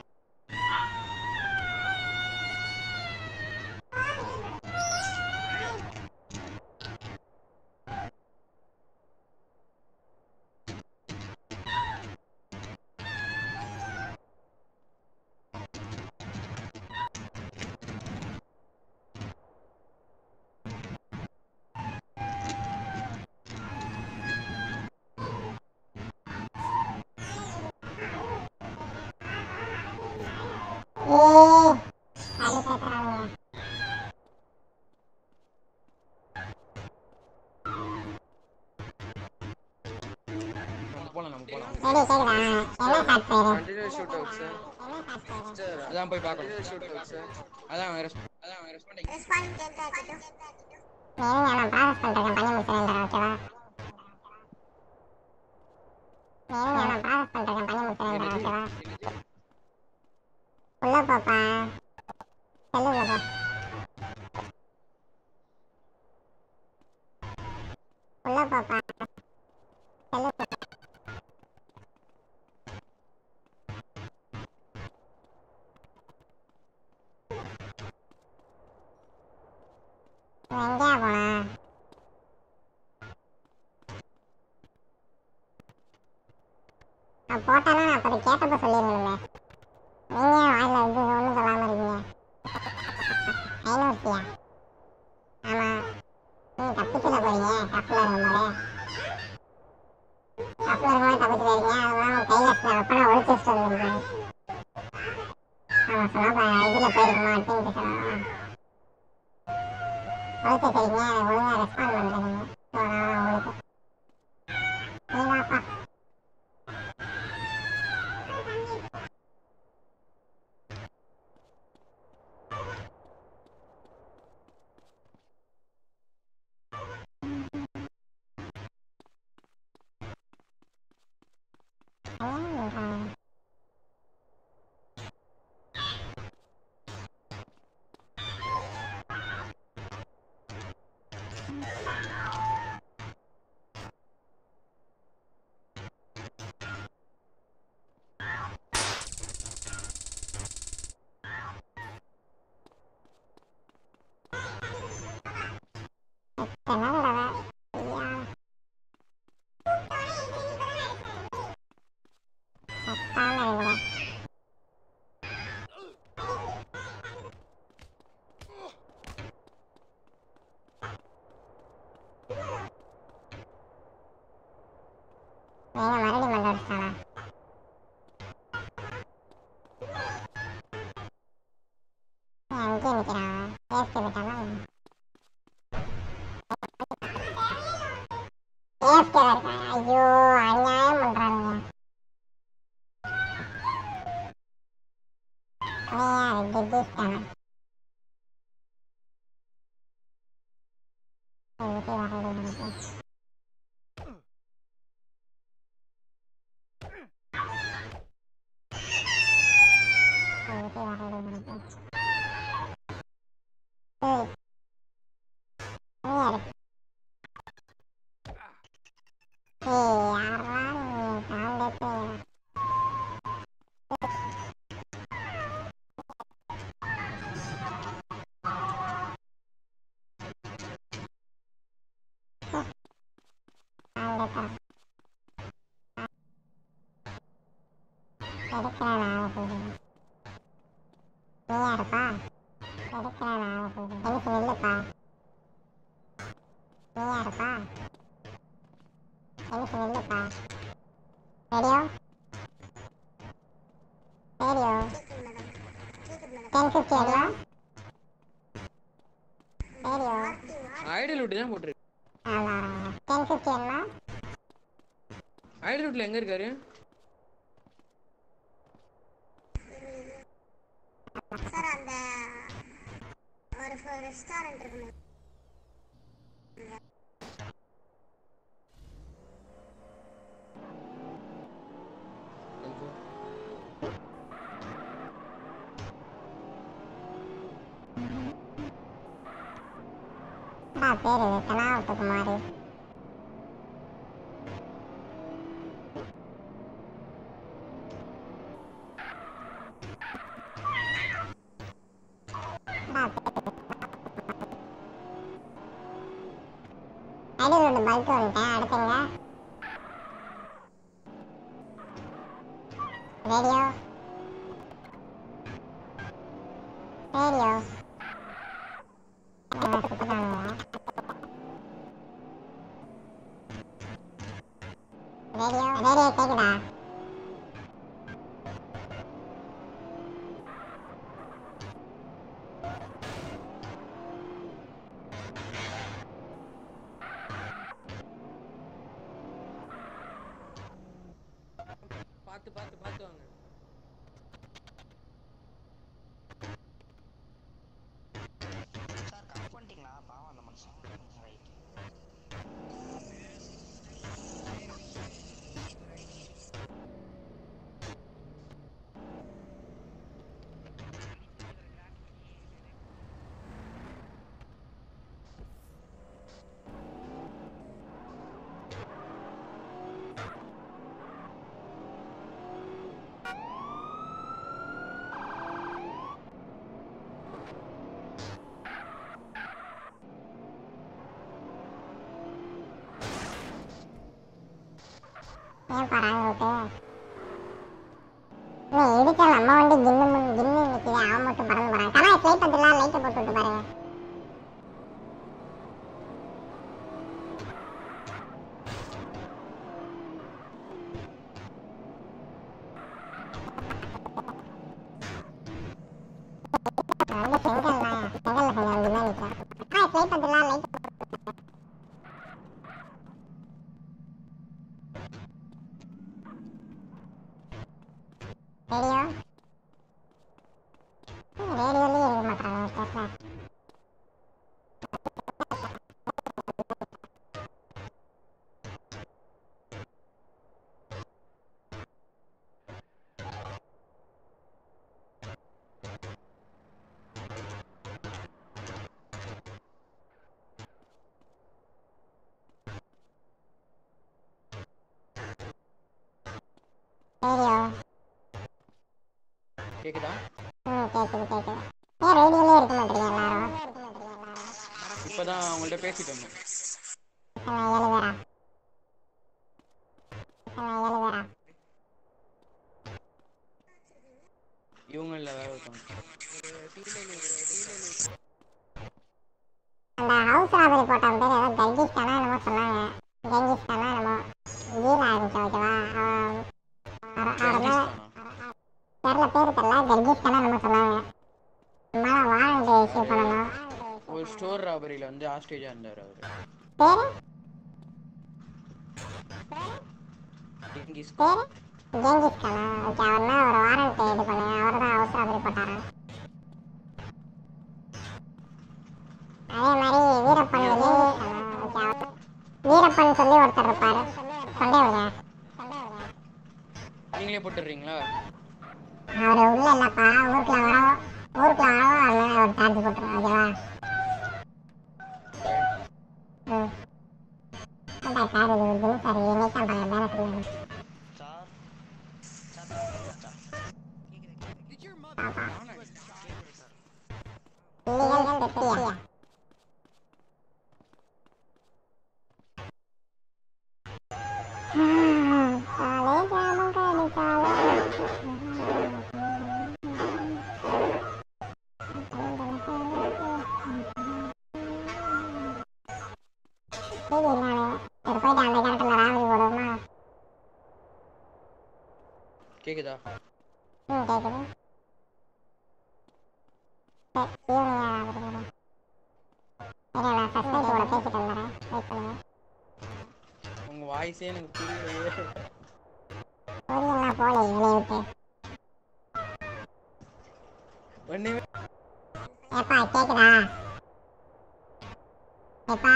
ஏய் அது கேட்குறாங்க நம்ம போலாம் நம்ம போலாம் சரி கேக்குதா என்ன ஸ்டார்ட் பேரு கண்டினியூ ஷூட் அவுட் சார் என்ன ஸ்டார்ட் பேரு சார் அதான் போய் பார்க்கணும் கண்டினியூ ஷூட் அவுட் சார் அதான் ரெஸ்ட் அதான் ரெஸ்பாண்ட் இருங்க நான் ப்ராசஸ் பண்றேன் பண்ணி முடிச்சிடறேன் ஓகேவா இருங்க நான் ப்ராசஸ் பண்றேன் பண்ணி முடிச்சிடறேன் ஓகேவா உள்ள போப்பா செல்லுங்க போ உள்ள போப்பா செல்லு போ இவன் எங்கேயா போனா நான் போட்டானா நான் அப்படி கேட்டப்ப சொல்லிருந்தேன் நீங்க வாயில வந்து ஒன்றும் சொல்லாம இருக்கீங்க ஐநூத்தியா ஆமா நீங்க தப்பிச்சுல போறீங்க கப்பல இருக்கும்போது கப்பல இருக்கும்போது தப்பிச்சு போயிருக்கீங்க அதெல்லாம் கையில அப்பனா ஒழிச்சு வச்சுட்டு வந்திருக்கீங்க ஆமா சொன்னா இதுல போயிருக்குமா அப்படின்ட்டு சொல்லலாம் ஒழிச்சு வச்சிருக்கீங்க ஒழுங்கா ரெஸ்பாண்ட் பண்ணுறீங்க உங்களுக்கு நீ வாப்பா என்னடா ஐயா சத்தான இவங்க ஏங்க மறுபடியும் மண்டை அடிச்சிட்டானா ஏன் அங்கேயே நிற்கிறான் ஏஸ்கே போயிட்டானா ஏஸ்கே இருக்கான் ஐயோ அநியாயம் பண்றானுங்க அவன் கெட்டிஸ்டானா விட்டு வரல எனக்கு விட்டு வரல எனக்கு ஏய் நீ யாரு ஏய் யாரா நீ தாண்டே தாண்டே எடுக்கிறேன் நான் சொல்றேன் நீ யாருப்பா எடுக்கிறேன் நான் சொல்றேன் எனக்கு நில்லுப்பா நீ யாருப்பா எனக்கு நில்லுப்பா ரேடியோ ரேடியோ டென் ஃபிஃப்டி அடியா ரேடியோ ஐடி லூட் தான் போட்டிருக்கு அவ்வளோ டென் ஃபிஃப்டி அடியா ஐடி லூட்ல எங்க இருக்காரு சார் அந்த ஒரு ரெஸ்டாரண்ட் இருக்குமே என்ன பேரு கனாவத்து குமாரி அடி ரெண்டு பல்ட் வந்துட்டேன் அடுத்துங்க ரேடியோ ரேடியோ ரேடியோ ரேடியோ கேக்குதா பார்த்து பார்த்து பார்த்து வாங்க சார் கட் பண்ணிட்டீங்களா பாவம் அந்த மனுஷன் ரைட் ஏன் பாராங்க விட்டு நீ இடிச்ச நம்ம வண்டி கின்னு முன் கின்னு நிக்குது அவன் மட்டும் பறந்து போறான் கனா ஸ்லைட் பண்ணிடலாம் லைட்டை போட்டு விட்டு பாருங்க வந்து செங்கல்ல செங்கல்ல கொஞ்சம் அப்படிதான் நிற்கும் ஆ ஸ்லைட் பண்ணிடலாம் லைட் ரேடியோ ரேடியோலயே இருக்க மாட்டாங்க கேட்கல ரேடியோ கேக்குதா ம் கேக்குது கேக்குது ஏன் ரேடியோலயே இருக்க மாட்டீங்க எல்லாரும் இப்பதான் அவங்கள்ட்ட பேசிட்டு வந்தோம் எத்தனை ஏழு பேரா எத்தனை ஏழு பேரா இவங்க இல்ல வேற ஒருத்தவங்க அந்த ஹவுஸ் ராபரி போட்டவன் பேர் ஏதோ கர்கிஸ் தானா என்னமோ சொன்னாங்க கெங்கிஸ் தானா என்னமோ ஜீலா இருந்துச்சு ஓகேவா அவன் அவ- அவரை மேல தெரியல பேர் தெரியல கர்கிஸ் தானா என்னமோ சொன்னாங்க மேல வாரண்ட் இஷ்யூ பண்ணணும் ஒரு ஸ்டோர் ராபரியில வந்து ஆஸ்ட்ரேலியா இருந்தாரு அவரு பேரு டெங்கிஸ் பேரு கெங்கிஸ் தானா ஓகே அவர் தான் ஒரு வாரண்ட் இது பண்ணுங்க அவர் தான் ஹவுஸ் ராபரி போட்டாரா அதே மாதிரி வீரப்பன் வந்து ஓகே அவர் வீரப்பன் சொல்லி ஒருத்தர் இருப்பாரு சொண்டேவங்க நீங்களே போட்டுடுறீங்களா அவர் உள்ள இல்லப்பா ஊருக்குள்ள வர ஊருக்குள்ள வர அதனால அவர் சார்ஜ் போட்டுருவோம் ஓகேவா ம் அதான் சார் இது வந்து சார் இன்னைக்கு தான் பண்ண வேலை சொல்லுங்க சார் சார் கேக்குது பாப்பா இல்லையா தெத்தியா காலேஜாலும் சரி நான் சரி போயிட்டு அந்த கரெக்டில் ராவடி போடுவோமா கேக்குதா ம் கேட்குது சரி ஈவினிங் ராவடி போடுவோம் சரி நான் சஸ்பெண்ட் கூட பேசிட்டு வந்துடுறேன் வெயிட் பண்ணுங்க உங்க வாய்ஸே எனக்கு புரியலையே புரியலாம் போலே என்னை விட்டு ஒண்ணுமே ஏப்பா கேக்குதா ஏப்பா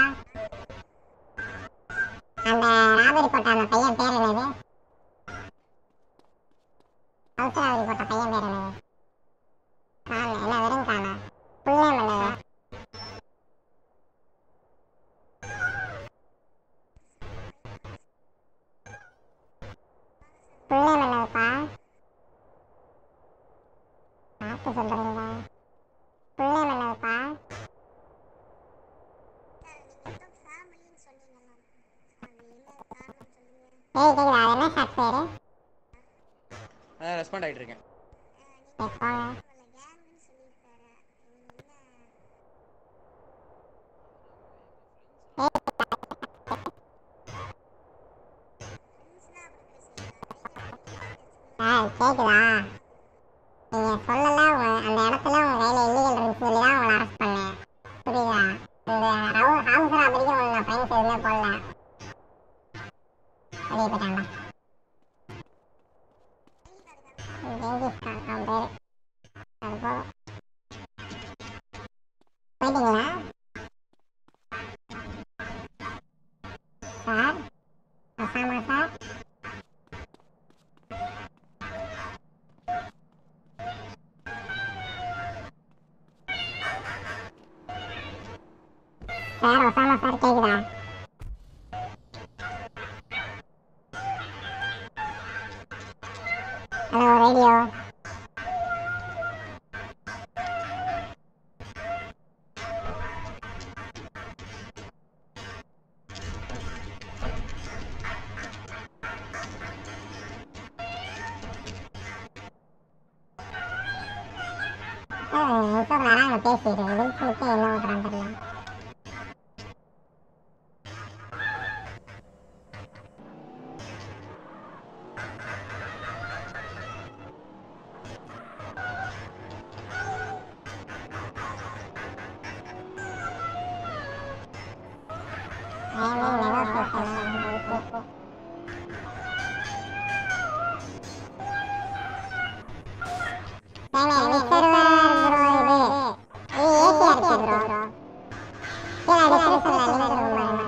அந்த ராபரி போட்ட அந்த பையன் பேர் என்னது ஹவுஸ் ராபரி போட்ட பையன் பேர் என்னது காணல என்ன வெறும் காணா புள்ளே என்னது புள்ளே என்னதுப்பா பார்த்து சொல்றீங்களா புள்ளே என்னதுப்பா ஏய் கேக்குதா அது என்ன ஷாட் பேரு அதான் ரெஸ்பாண்ட் ஆயிட்டு இருக்கேன் சரி போங்க சார் கேக்குதா நீங்க சொல்லல உங்க- அந்த இடத்துல உங்க கையில இல்லீகல் இருந்துச்சு சொல்லி தான் உங்களை அரெஸ்ட் பண்ணேன் புரியுதா இந்த ரவு ஹவுஸ் ராபரிக்கு உங்களை நான் ஃபைன் எதுவுமே போடல வெளியே போயிட்டாங்களா ஜெங்கிஸ் கான் அவன் பேரு அது போதும் போயிட்டீங்களா சார் அசாமா சார் சார் ஒசாமா சார் கேக்குதா ஹலோ ரேடியோ இப்போ வராங்க பேசிட்டு வில்சனுக்கு என்ன பண்ணுறான்னு தெரியல Naming negotiation. ஏங்க, இது server bro இது. இது easy ஆ இருக்கு bro. கீழே description ல link இருக்கு பாருங்க.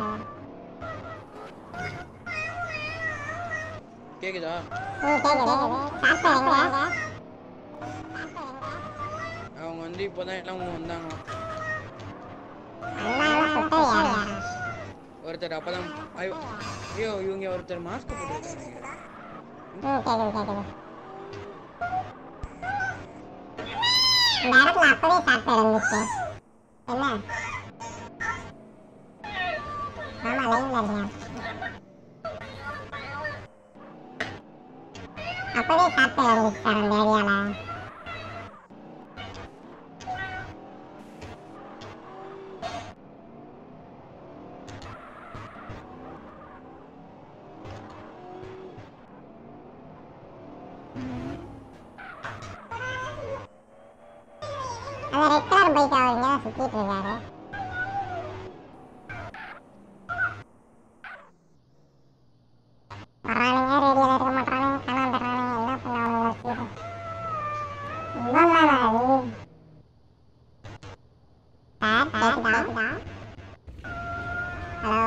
கேக்குதா ம், கேக்குது. சாப்பிட்டா எங்க? அவங்க வந்து இப்போதான் எல்லாம் வந்தாங்க அண்ணாலாம் சுட்டது யாரு? ஒருத்தர் அப்பதான் ஐயோ ஐயோ இவங்க ஒருத்தர் மாஸ்க் போட்டுருக்காங்க ம், கேக்குது, கேக்குது. இந்த இடத்துல அப்பவே சாப்பிட்டு இருந்துச்சு என்ன ஆமா லைன்ல இருக்கேன் அப்பவே சாப்பிட்டு வந்துச்சு சார் அந்த ஏரியால அந்த ரெட் கலர் பைக் அவர் இங்கே தான் சுத்திட்டு இருக்காரு வர்றானுங்க ரேடியோல இருக்க மாட்டானுங்க காணாந்துடுறானுங்க என்ன பண்ணுவானுங்க வச்சுக்கிட்டு இவன் தானா அது சார் கேக்குதா ஹலோ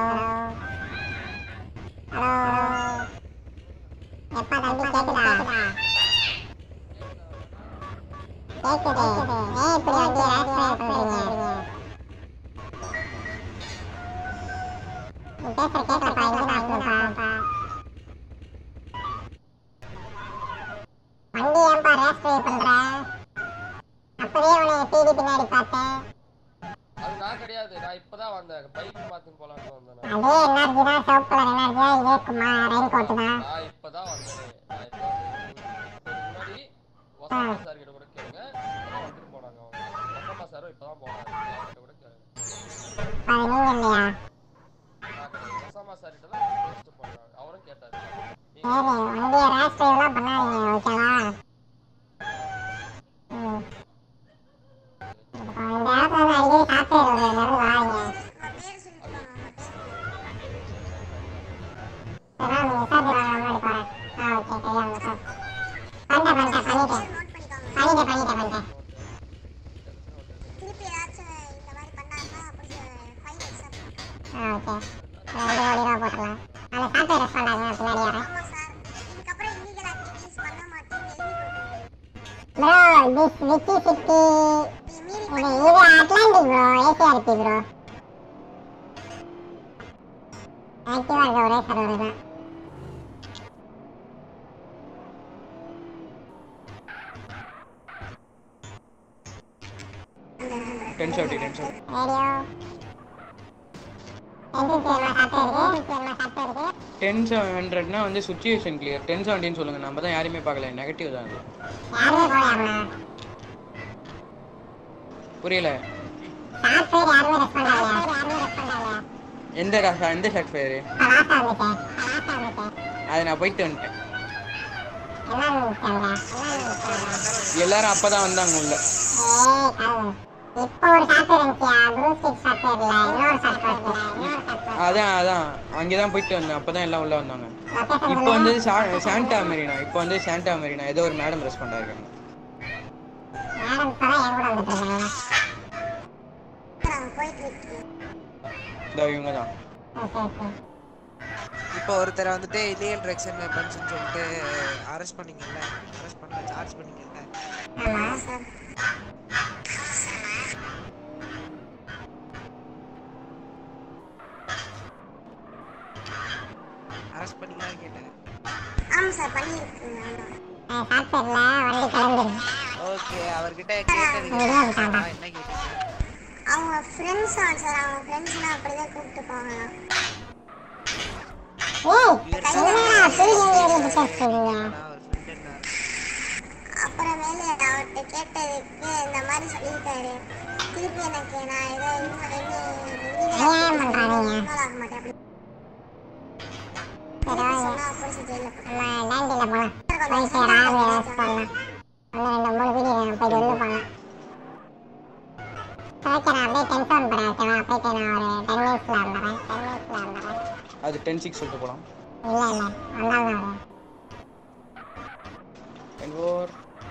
ஹலோ எப்பா தம்பி கேக்குதா கேக்குது ஏன் இப்படி வண்டியை ஆக்சிடென்ட் பண்றீங்க நீ பேசுற கேட்கலப்பா இங்க நான் இருக்குப்பா வண்டி ஏன்பா ரேஸ் ட்ரைவ் பண்ற அப்பவே உன்னை தேடி பின்னாடி பார்த்தேன் அது நான் கிடையாது நான் இப்பதான் வந்தேன் பைக் பார்த்து போலான்னு வந்தேன் நான். அதே எனர்ஜி தான் சிவப்பு கலர் எனர்ஜியா இதே குமா ரெயின் கோட்டு தான் நான் இப்பதான் வந்தேன் நான் இப்ப முன்னாடி வசந்தா சார் கிட்ட கூட கேளுங்க இப்பதான் வந்துட்டு போனாங்க அவங்க வசந்தா சாரும் இப்பதான் போனாங்க அவர்கிட்ட கூட கேளுங்க அது நீங்க இல்லையா நான் கிடையாது. வசந்தா சார் கிட்ட தான் பேசிட்டு போனாங்க அவரும் கேட்டாரு நீங்க சரி வண்டியை ரேஸ் ட்ரைவ்லாம் பண்ணாதீங்க ஓகேவா ம் இப்போ இந்த இடத்துல வந்து அடிக்கடி காத்து வருது இருந்து வாங்க அதான் நீங்க விசாரிச்சு வாங்க முன்னாடி போறேன் ஆ ஓகே தெரியாம சார் பண்ணிட்டேன் பண்ணிட்டேன் பண்ணிட்டேன் பண்ணிட்டேன் பண்ணிட்டேன் பண்ணிட்டேன் திருப்பி ஏதாச்சும் இந்த மாதிரி பண்ணாங்கன்னா அப்படி ஃபைன் எக்ஸ்ட்ரா ஆ ஓகே ரெண்டு கோடி ரூபா போட்டுடலாம் அந்த சாஃப்ட்வேர் ரெஸ்பாண்ட் ஆகுங்க பின்னாடி வரேன் ஆமா சார் இதுக்கப்புறம் இல்லீகல் ஆக்டிவிட்டிஸ் பண்ண மாட்டேன்னு எழுதி கொடுத்துருங்க ப்ரோ திஸ் விக்கி சிட்டி மீறி இது இது அட்லாண்டிக் ப்ரோ ஏசிஆர்பி ப்ரோ ஆக்டிவாக இருக்க ஒரே சர்வர் தான் ten seventy ten seventy radio entry சேர்மா சாப்பிட்டு இருக்கு சேர்மா சாப்பிட்டு இருக்கு டென் செவன் ஹண்ட்ரட்னா வந்து சுச்சுவேஷன் கிளியர் டென் செவன்ட்டின்னு சொல்லுங்க நம்ம தான் யாரையுமே பார்க்கல நெகட்டிவ் தான் அது யாருமே போயாமா புரியல சாஃப்ட்வேர் யாருமே ரெஸ்பாண்ட் ஆகலையா யாருமே ரெஸ்பாண்ட் ஆகலையா எந்த ரா- எந்த சாஃப்ட்வேர் லாஸ்ட் வந்துட்டேன் லாஸ்ட் வந்துட்டேன் அது நான் போயிட்டு வந்துட்டேன் எல்லாம் நினைச்சாங்க எல்லாம் நினைச்சாங்க எல்லாரும் அப்பதான் வந்தாங்க உள்ள ஏய் கவு இப்போ ஒரு சாஃப்ட்வேர் இருந்துச்சியா ப்ளூ ஸ்டிக் சாஃப்ட்வேர்ல இன்னொரு சாஃப்ட்வேர் இன்னொரு சாஃப்ட்வேர் அதான் அதான் அங்கே தான் போயிட்டு வந்தேன் அப்பதான் எல்லாம் உள்ள வந்தாங்க லொகேஷன் இப்போ வந்து சா- சாண்டா மெரினா இப்போ வந்து சாண்டா மெரினா ஏதோ ஒரு மேடம் ரெஸ்பாண்ட் ஆயிருக்காங்க மேடம் இப்பதான் என் கூட வந்துட்டு இருக்காங்க நாங்க போயிட்டு இருக்கோம் இதோ இவங்க தான் ஓகே ஓகே இப்போ ஒருத்தரை வந்துட்டு இல்லீகல் ட்ரக்ஷன் வெப்பன்ஸ்னு சொல்லிட்டு அரெஸ்ட் பண்ணீங்கல்ல அரெஸ்ட் பண்ண சார்ஜ் பண்ணீங்கல்ல ஆமா சார் அரெஸ்ட் பண்ணீங்களான்னு கேட்டேன் ஆமா சார் பண்ணியிருக்கீங்க ஆமா சாஃப்ட்வேர்ல வண்டி கிளம்பிடுது ஓகே அவர்கிட்ட கேட்டதுக்கு வெளியே வந்துட்டாங்க நான் என்ன கேட்டீங்க அவங்க ஃப்ரெண்ட்ஸ் தான் சார் அவங்க ஃப்ரெண்ட்ஸ்லாம் அப்படிதான் கூப்பிட்டு போவாங்க ஏய் என்னடா தூக்கி ஏறி விட்டுட்டீங்க நான் ஒரு ஃப்ரெண்ட் என்ன அப்புறமேலு அவர்கிட்ட கேட்டதுக்கு இந்த மாதிரி சொல்லியிருக்காரு திருப்பி எனக்கு நான் ஏதோ அநியாயம் பண்றானுங்க. இன்வால்வ் ஆக மாட்டேன் அப்படி சரி வாங்க சொன்னா போலீஸ் ஜெயில நம்ம லேண்டில் போகலாம் போயிட்டு ராகு ஏதாச்சும் பண்ணலாம் ஒன்று ரெண்டு மூணு வீடியோ நான் போயிட்டு வெளில போகலாம் ஓகே நான் அப்படியே டென்ஷன் போகிறேன் ஓகேவா போயிட்டு நான் ஒரு டென் மினிட்ஸில் வந்துடுறேன் டென் மினிட்ஸில் வந்துடுறேன் அது டென் சிக்ஸ் சொல்லிட்டு போகலாம் இல்லை இல்லை வந்தால் தான் வருவேன் டென் ஃபோர்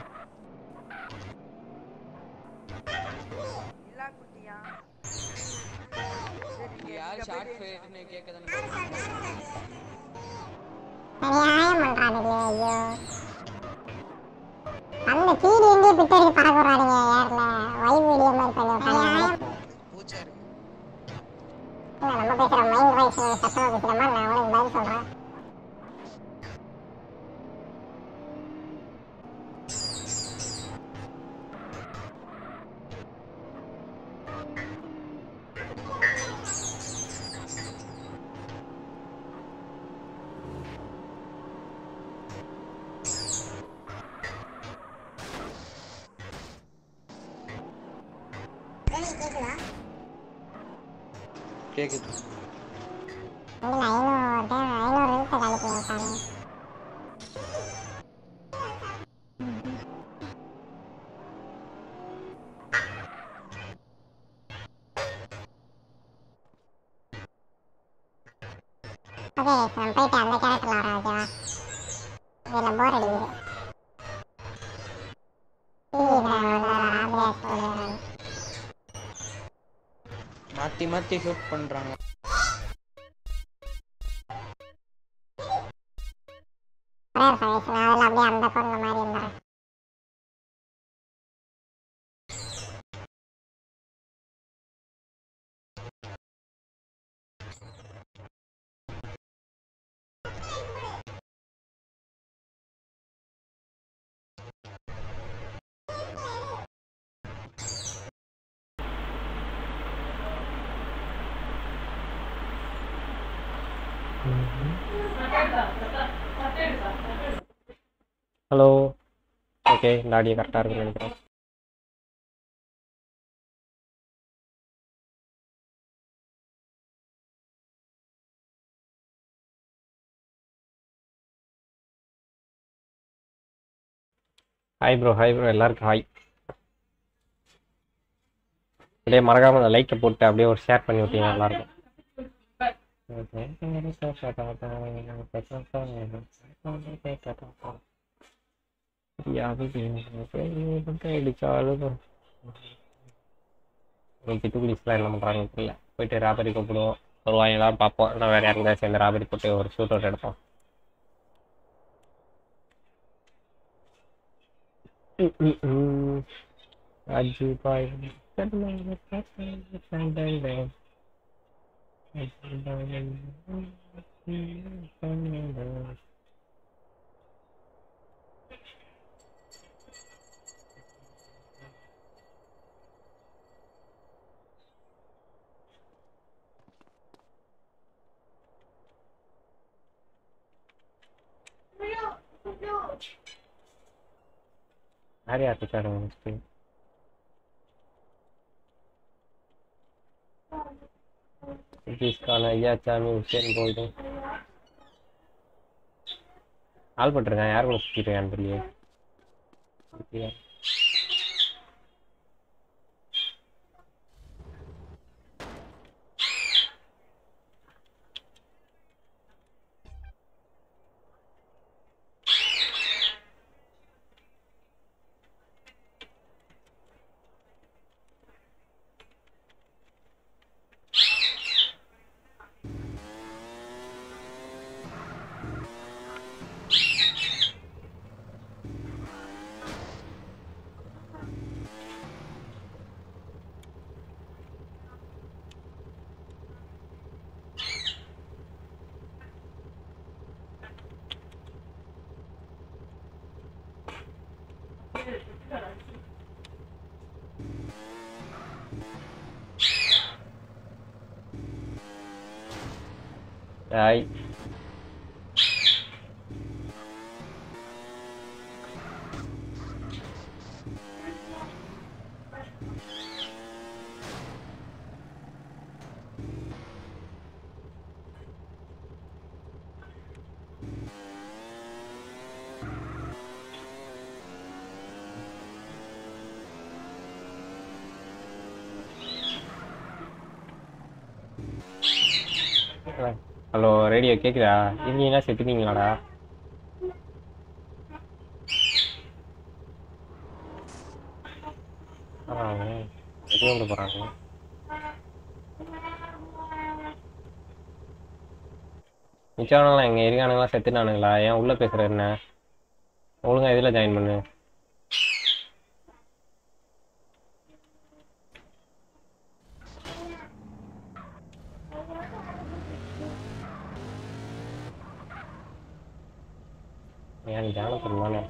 யார் ஷார்ட் ஃபேர்னு கேட்க அநியாயம் பண்றானுங்களே ஐயோ அந்த பீடி எங்கே பிட்டு வரைக்கும் பறக்க விடுறானுங்க ஏர்ல வைவ் வீடியோ மாதிரி பண்ணி விட்டாங்க பூச்சா இருக்கு இல்ல நம்ம பேசுற மைண்ட் வாய்ஸ் சத்தமா பேசுற மாதிரி நான் உனக்கு பதில் சொல்றேன் வெளியே கேக்குதா கேக்குது இதுல ஐநூறு டைம் ஐநூறு நிமிஷம் கழிப்பீங்க சாமி ஓகே நான் போயிட்டு அந்த கேரக்டர்ல வரேன் ஓகேவா இதில் போர் அடிக்குது மாத்தி மாத்தி ஷூட் பண்றாங்க ஒரே ஒரு சஜஷன் அதில் அப்படியே அந்த பொண்ணு மாதிரி இருந்தேன் ஹலோ ஓகே இந்த ஆடியோ கரெக்டாக இருக்குன்னு நினைக்கிறேன் ஹாய் ப்ரோ ஹாய் ப்ரோ எல்லாருக்கும் ஹாய் அப்படியே மறக்காம அந்த லைக்கை போட்டு அப்படியே ஒரு ஷேர் பண்ணி விட்டீங்கன்னா நல்லாயிருக்கும் சிட்டுக்குடிஸ்லாம் என்ன பண்ணுறாங்க தெரியல போயிட்டு ராபரி கூப்பிடுவோம் வருவாங்க எல்லாரும் பார்ப்போம் இல்லை வேறு யாருங்க சேர்ந்து ராபரி போட்டு ஒரு ஷூட் அவுட் எடுப்போம் அஜி பாய் யார் யார் பிடிச்சாடுங்க நெக்ஸ்ட்டு சதீஷ்கான ஐயாச்சாமி உசேன் போல்டு ஆள் பட்டிருக்கேன் யார் கூட சுற்றிட்டு தெரியல அப்படியா? ஹாய் ஹலோ ரேடியோ கேக்குதா இருக்கீங்களா செத்துட்டீங்களாடா ஆமாங்க எதுவும் வந்து போகிறாங்க மிச்சவனங்களாம் எங்க இருக்கானுங்களா செத்துனானுங்களா ஏன் உள்ள பேசுற என்ன ஒழுங்கா இதில் ஜாயின் பண்ணு ஏன் தியானத்தில் தானே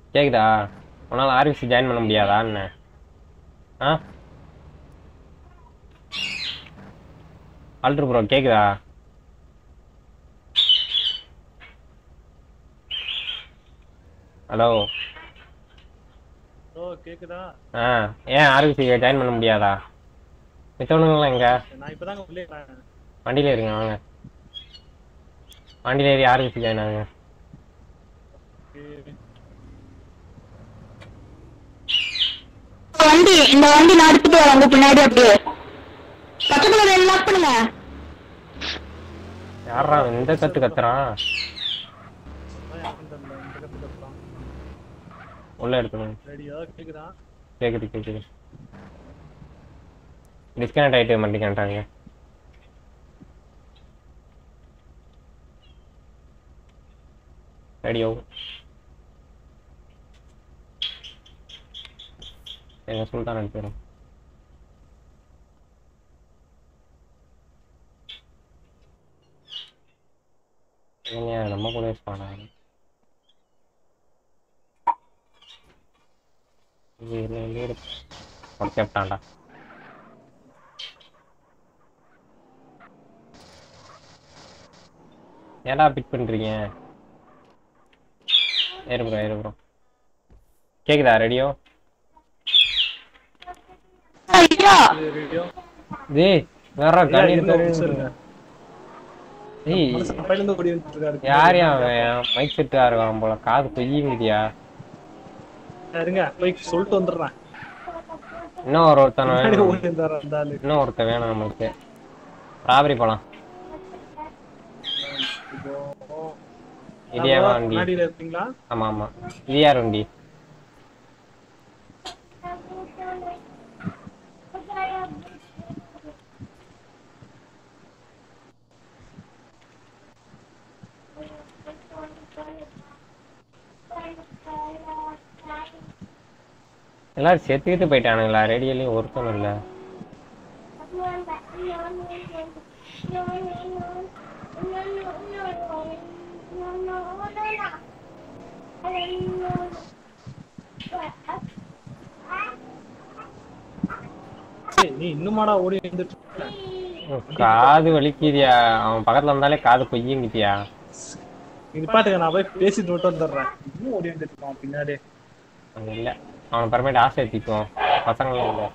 கேக்குதா உன்னால் ஆர்விசி ஜாயின் பண்ண முடியாதா என்ன ஆ ஆல்ட்ரு ப்ரோ கேக்குதா ஹலோ ஓ கேக்குதா ஆ ஏன் ஆர்விசி ஜாயின் பண்ண முடியாதா மித்தவனுங்களாம் எங்க நான் இப்பதாங்க உள்ளே வரேன். வண்டியில இருங்க வாங்க வண்டியில ஏறி ஆர்விசி ஜாயின் ஆகுங்க வண்டி இந்த வண்டி நான் எடுத்துட்டு வரேன் உங்க பின்னாடி அப்படியே பச்சை கலர் லாக் பண்ணுங்க யாரா இந்த கத்து கத்துறான் அதான் யாருக்கும் தெரியல, இந்த கத்து கத்துறான். உள்ள எடுக்கணும் ரெடியா கேக்குதா கேக்குது கேக்குது டிஸ்கனெக்ட் ஆயிட்டு மாட்டேங்கிறாங்க ரெடியோ எங்க சுல்தான் அனுப்பிடுறோம் இவன் யார் நம்ம கூட இருப்பானா இது என்ன லீடு உடச்சான்டா ஏன்டா பிக் பண்றீங்க ஏறு ப்ரோ ஏறு ப்ரோ கேக்குதா ரெடியோ ரெடியோ டேய் வேற ஐயா, கண்ணி இருங்க, ஒரு நிமிஷம் இருங்க. ஏய் மனுஷன் அப்பையில இருந்து ஓடி வந்துட்டு இருக்காரு. யார் அவன் மைக் செட்டா இருக்கான் போல காது பொய்யுங்கடியா இருங்க போய் சொல்லிட்டு வந்துடுறேன் இன்னும் ஒரு ஒருத்தன் பின்னாடி வேணும் ஓடி வந்தாரு அந்த ஆளு இன்னும் ஒருத்தன் வேணும் நம்மளுக்கு ராபரி போலாம் இது ஏன் நான் வண்டி முன்னாடியில இருக்கீங்களா ஆமா ஆமா இது யார் வண்டி எல்லாரும் செத்துக்கிட்டு போயிட்டானுங்களா ரேடியோலயும் ஒருத்தனும் இல்ல ஏய், நீ இன்னுமாடா ஓடி வந்துட்டு இருக்க? காது வலிக்குதியா அவன் பக்கத்துல வந்தாலே காது பொய்யுங்கிட்டியா நீ பாட்டுக்க நான் போய் பேசிட்டு மட்டும் வந்துடுறேன் இன்னும் ஓடி வந்துட்டு இருக்கான் பின்னாடி அங்க இல்ல அவன் பரமேட்டு ஆசை ஏத்திக்குவோம் பசங்களும் இல்ல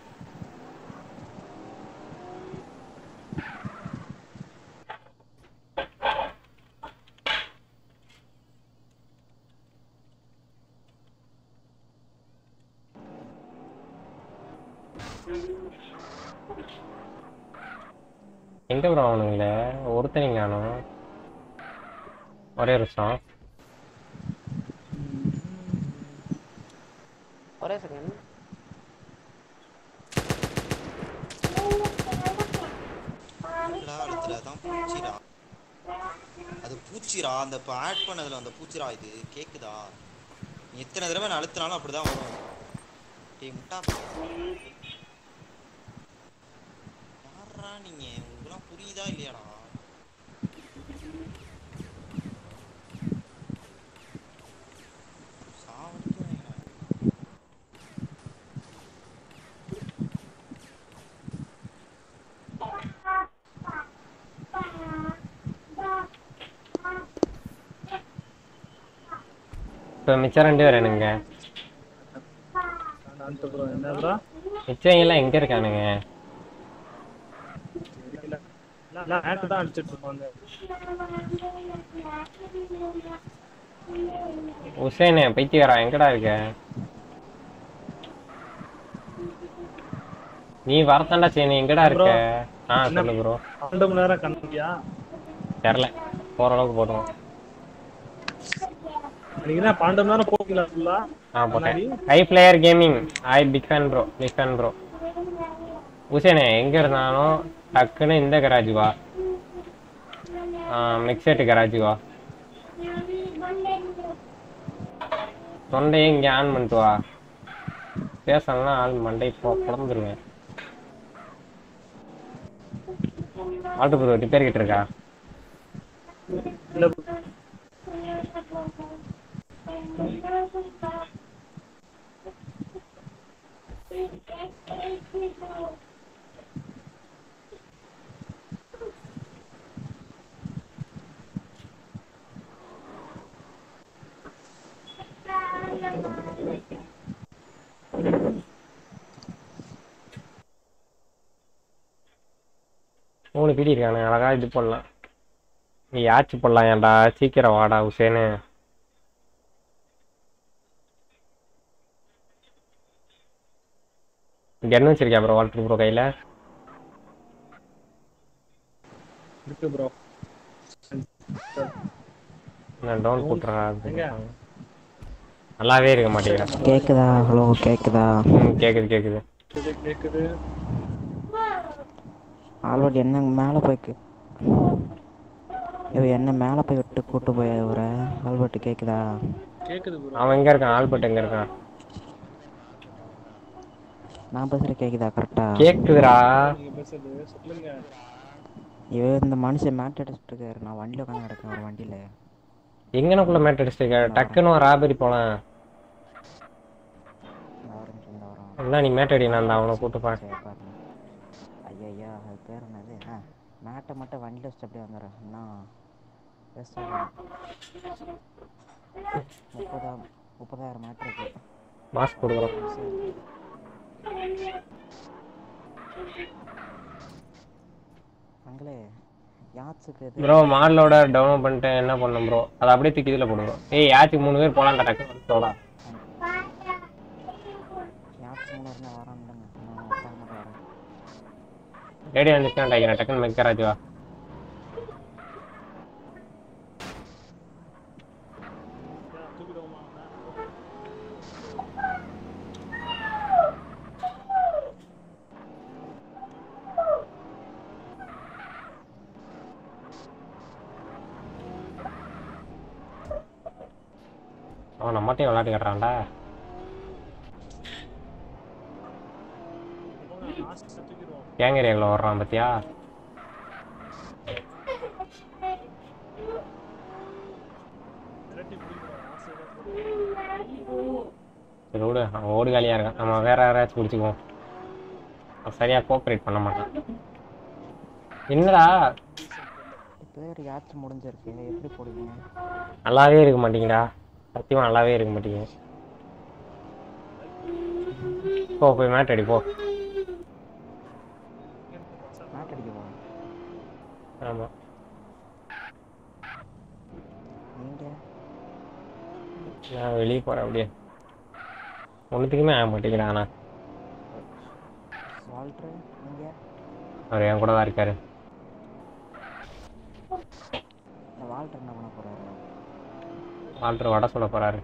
எங்க ப்ரோ அவனுங்கள ஒருத்தனையும் காணும் ஒரே நிமிஷம் ஒரே செகண்ட் என்னடா அழுத்துற அதான் பூச்சிடா அது பூச்சிடா அந்த இப்போ ஆட் பண்ணதுல அந்த பூச்சிடா இது கேக்குதா நீ எத்தனை தடவை நான் அழுத்தினாலும் அப்படிதான் வரும் டேய் முட்டா யாரா நீங்க உங்களுக்குலாம் புரியுதா இல்லையாடா சாவடிக்கிறேன் இப்ப மிச்சம் ரெண்டு பேர் என்னங்க நான் bro என்ன ப்ரோ மிச்சம் எல்லாம் எங்க இருக்கானுங்க தெரியல இல்ல ஆட் தான் அடிச்சிட்டு இருப்பாங்க உசேனே பைத்தியக்காரா எங்கடா இருக்க நீ வரத்தாண்டா செய்யணும் எங்கடா இருக்க ஆ என்ன சொல்லு ப்ரோ ரெண்டு மணி நேரம் கண்ணியா தெரில போற அளவுக்கு போடுவோம் நீங்க என்ன பன்னெண்டு மணி நேரம் போவீங்களா ஃபுல்லா ஆ போட்டேன் hi player gaming I big fan bro big fan bro உசேனே எங்க இருந்தாலும் டக்குன்னு இந்த கராஜ் வா மிக்செட் கராஜ் வா தொண்டையை இங்கே ஆன் பண்ணிட்டு வா பேசலாம் ஆள் மண்டை போ பிறந்துருவேன் ஆல்ட்டு ப்ரோ ரிப்பேர் கிட்ட இருக்கா இல்ல மூணு பிடி இருக்கானு அழகா இது போடலாம் நீ ஆச்சு போடலாம் ஏன்டா சீக்கிரம் வாடா உசேனு கன் வச்சிருக்கியா ப்ரோ வால்டர் ப்ரோ கையில இருக்கு ப்ரோ நான் டவுன் போட்டுறா எங்க? நல்லாவே இருக்க மாட்டேங்கிறேன் கேக்குதா ஹலோ கேக்குதா ம் கேக்குது கேக்குது கேக்குது கேக்குது ஆல்ரெடி என்ன மேலே போய்க்கு ஐயோ என்ன மேலே போய் விட்டு கூட்டு போய் வர ஆல்பர்ட் கேக்குதா கேக்குது ப்ரோ அவன் எங்க இருக்கான் ஆல்பர்ட் எங்க இருக்கான் நான் பேசுறது கேக்குதா கரெக்டா கேக்குதுடா நீங்க பேசுறது சொல்லுங்க ஐயோ இந்த மனுஷன் மேட் அடிச்சுட்டு இருக்காரு நான் வண்டியில் உட்காந்து கிடக்கேன் ஒரு வண்டியில் எங்கனக்குள்ள மேட் அடிச்சிருக்க டக்குன்னு ஒரு ராபரி போலாம் என்ன நீ மேட் அடி நான் அவனை கூட்டு பாக்க ஐயா ஐயா அது பேர் என்னது ஆ மேட்டை மட்டும் வண்டியில் வச்சுட்டு அப்படியே வந்துடுறேன் இன்னும் பேச முப்பதாயிரம் முப்பதாயிரம் மேட் இருக்கு மாஸ்க் கொடுக்குறோம் அங்களே யாச்சுக்கு இது ப்ரோ மாடலோட டவுன்லோட் பண்ணிட்டு என்ன பண்ணணும் ப்ரோ அதை அப்படியே தூக்கி இதில் போடுவோம் ஏய் யாச்சுக்கு மூணு பேர் போலாம்டா டக்குன்னு சொல்லா யாச்சு மூணு இருந்தால் வரான்லங்க நான் உட்கார மட்டும் வரேன் ரேடியோ வந்துச்சுன்னா டைக்கிறேன் டக்குன்னு மெக்கராஜ் வா தூக்கிடுவோமா அவன் நம்மட்டையும் விளையாட்டு கட்டுறான்டா லாஸ்ட் தூக்கிடுவோம் கேங் ஏரியாவில் வர்றான் பத்தியா விரட்டி பிடிக்கிறோம் ஆசையாக சரி விடு அவன் ஓடு காலியாக இருக்கான் நம்ம வேற யாராச்சும் பிடிச்சிக்குவோம் அவன் சரியா கோஆப்ரேட் பண்ண மாட்டான் என்னடா பேர் யாச்சு முடிஞ்சிருக்கு எப்படி போடுவீங்க நல்லாவே இருக்க மாட்டீங்கடா சத்தியமா நல்லாவே இருக்க மாட்டீங்க போ போய் மேட் அடி போ மேட் அடிக்கவா ஆமா நீங்க நான் வெளியே போறேன் அப்படியே ஒன்றுத்துக்குமே ஆக மாட்டேங்கிறா ஆனா வால்ட்ரு நீங்க அவர் என் கூட தான் இருக்காரு இந்த வால்ட்ரு என்ன பண்ண போறாரு ஆல்ட்ரு வடை சொல்ல போறாரு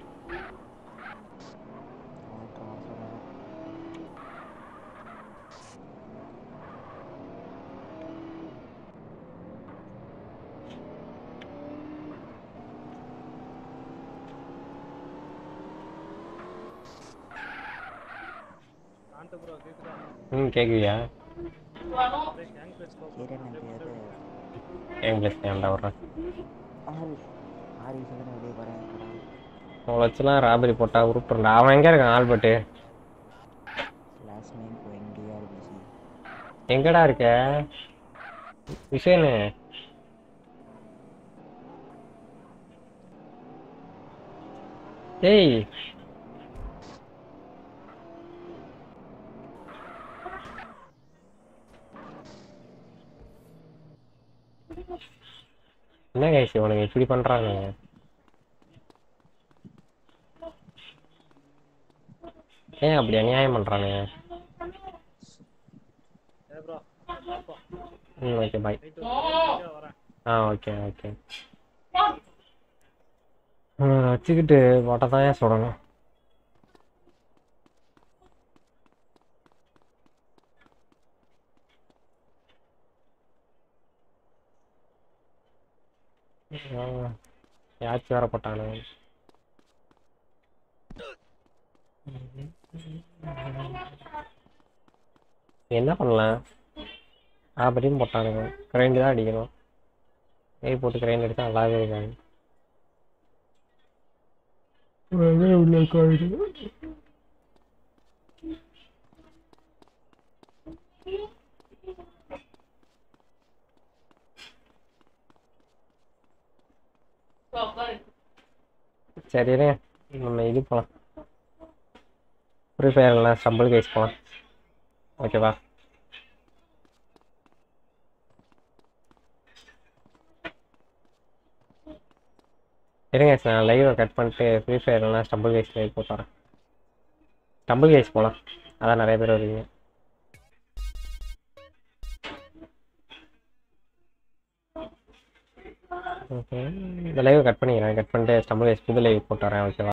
வால்ட்ரு வர சொல்றாரு ஆண்ட ப்ரோ கேக்குதா ம் கேட்குவியா அப்படியே கேங் பேஸ் சரி எனக்கு அது ஏன் பிளஸ் ஏன்டா வர்றேன் ஆறு ஆறு விஷயம் வெளியே போறேன் உங்களை வச்சுலாம் ராபரி போட்டா உருட்டுறா அவன் எங்க இருக்கான் ஆல்பர்ட்டு லாஸ்ட் நேம் இப்போ எங்கேயா இருந்துச்சு எங்கடா இருக்க விஷயனு டேய் என்ன கைஸ் இவனுங்க இப்படி பண்றாங்க ஏன் அப்படி அநியாயம் பண்றானுங்க ஏ ப்ரோ பாப்போம் ம் ஓகே பாய் நைட்டு வந்து வரேன் ஆ ஓகே ஓகே வச்சுக்கிட்டு போட்ட தான் ஏன் சுடணும் ஆ, யாச்சும் வேற போட்டானு என்ன பண்ணலாம் அப்படியும் போட்டானுங்க கிரைண்டு தான் அடிக்கணும் நெய் போட்டு கிரைண்ட் எடுத்தா நல்லாவே இருக்காது உள்ள உட்காந்து சரி இருங்க நம்ம இது போகலாம் ஃப்ரீ ஃபயர்லாம் ஸ்டம்பிள் கேஸ் போகலாம் ஓகேவா இருங்க நான் லைவை கட் பண்ணிட்டு ஃப்ரீ ஃபயர்லாம் ஸ்டம்பிள் கேஸ் லைவ் போட்டு வரேன் ஸ்டம்பிள் கேஸ் போகலாம் அதான் நிறைய பேர் வருவீங்க ஓகே இந்த லைவை கட் பண்ணிக்கிறேன் கட் பண்ணிட்டு ஸ்டம்பிள் கேஸ் புது லைவ் போட்டு வரேன் ஓகேவா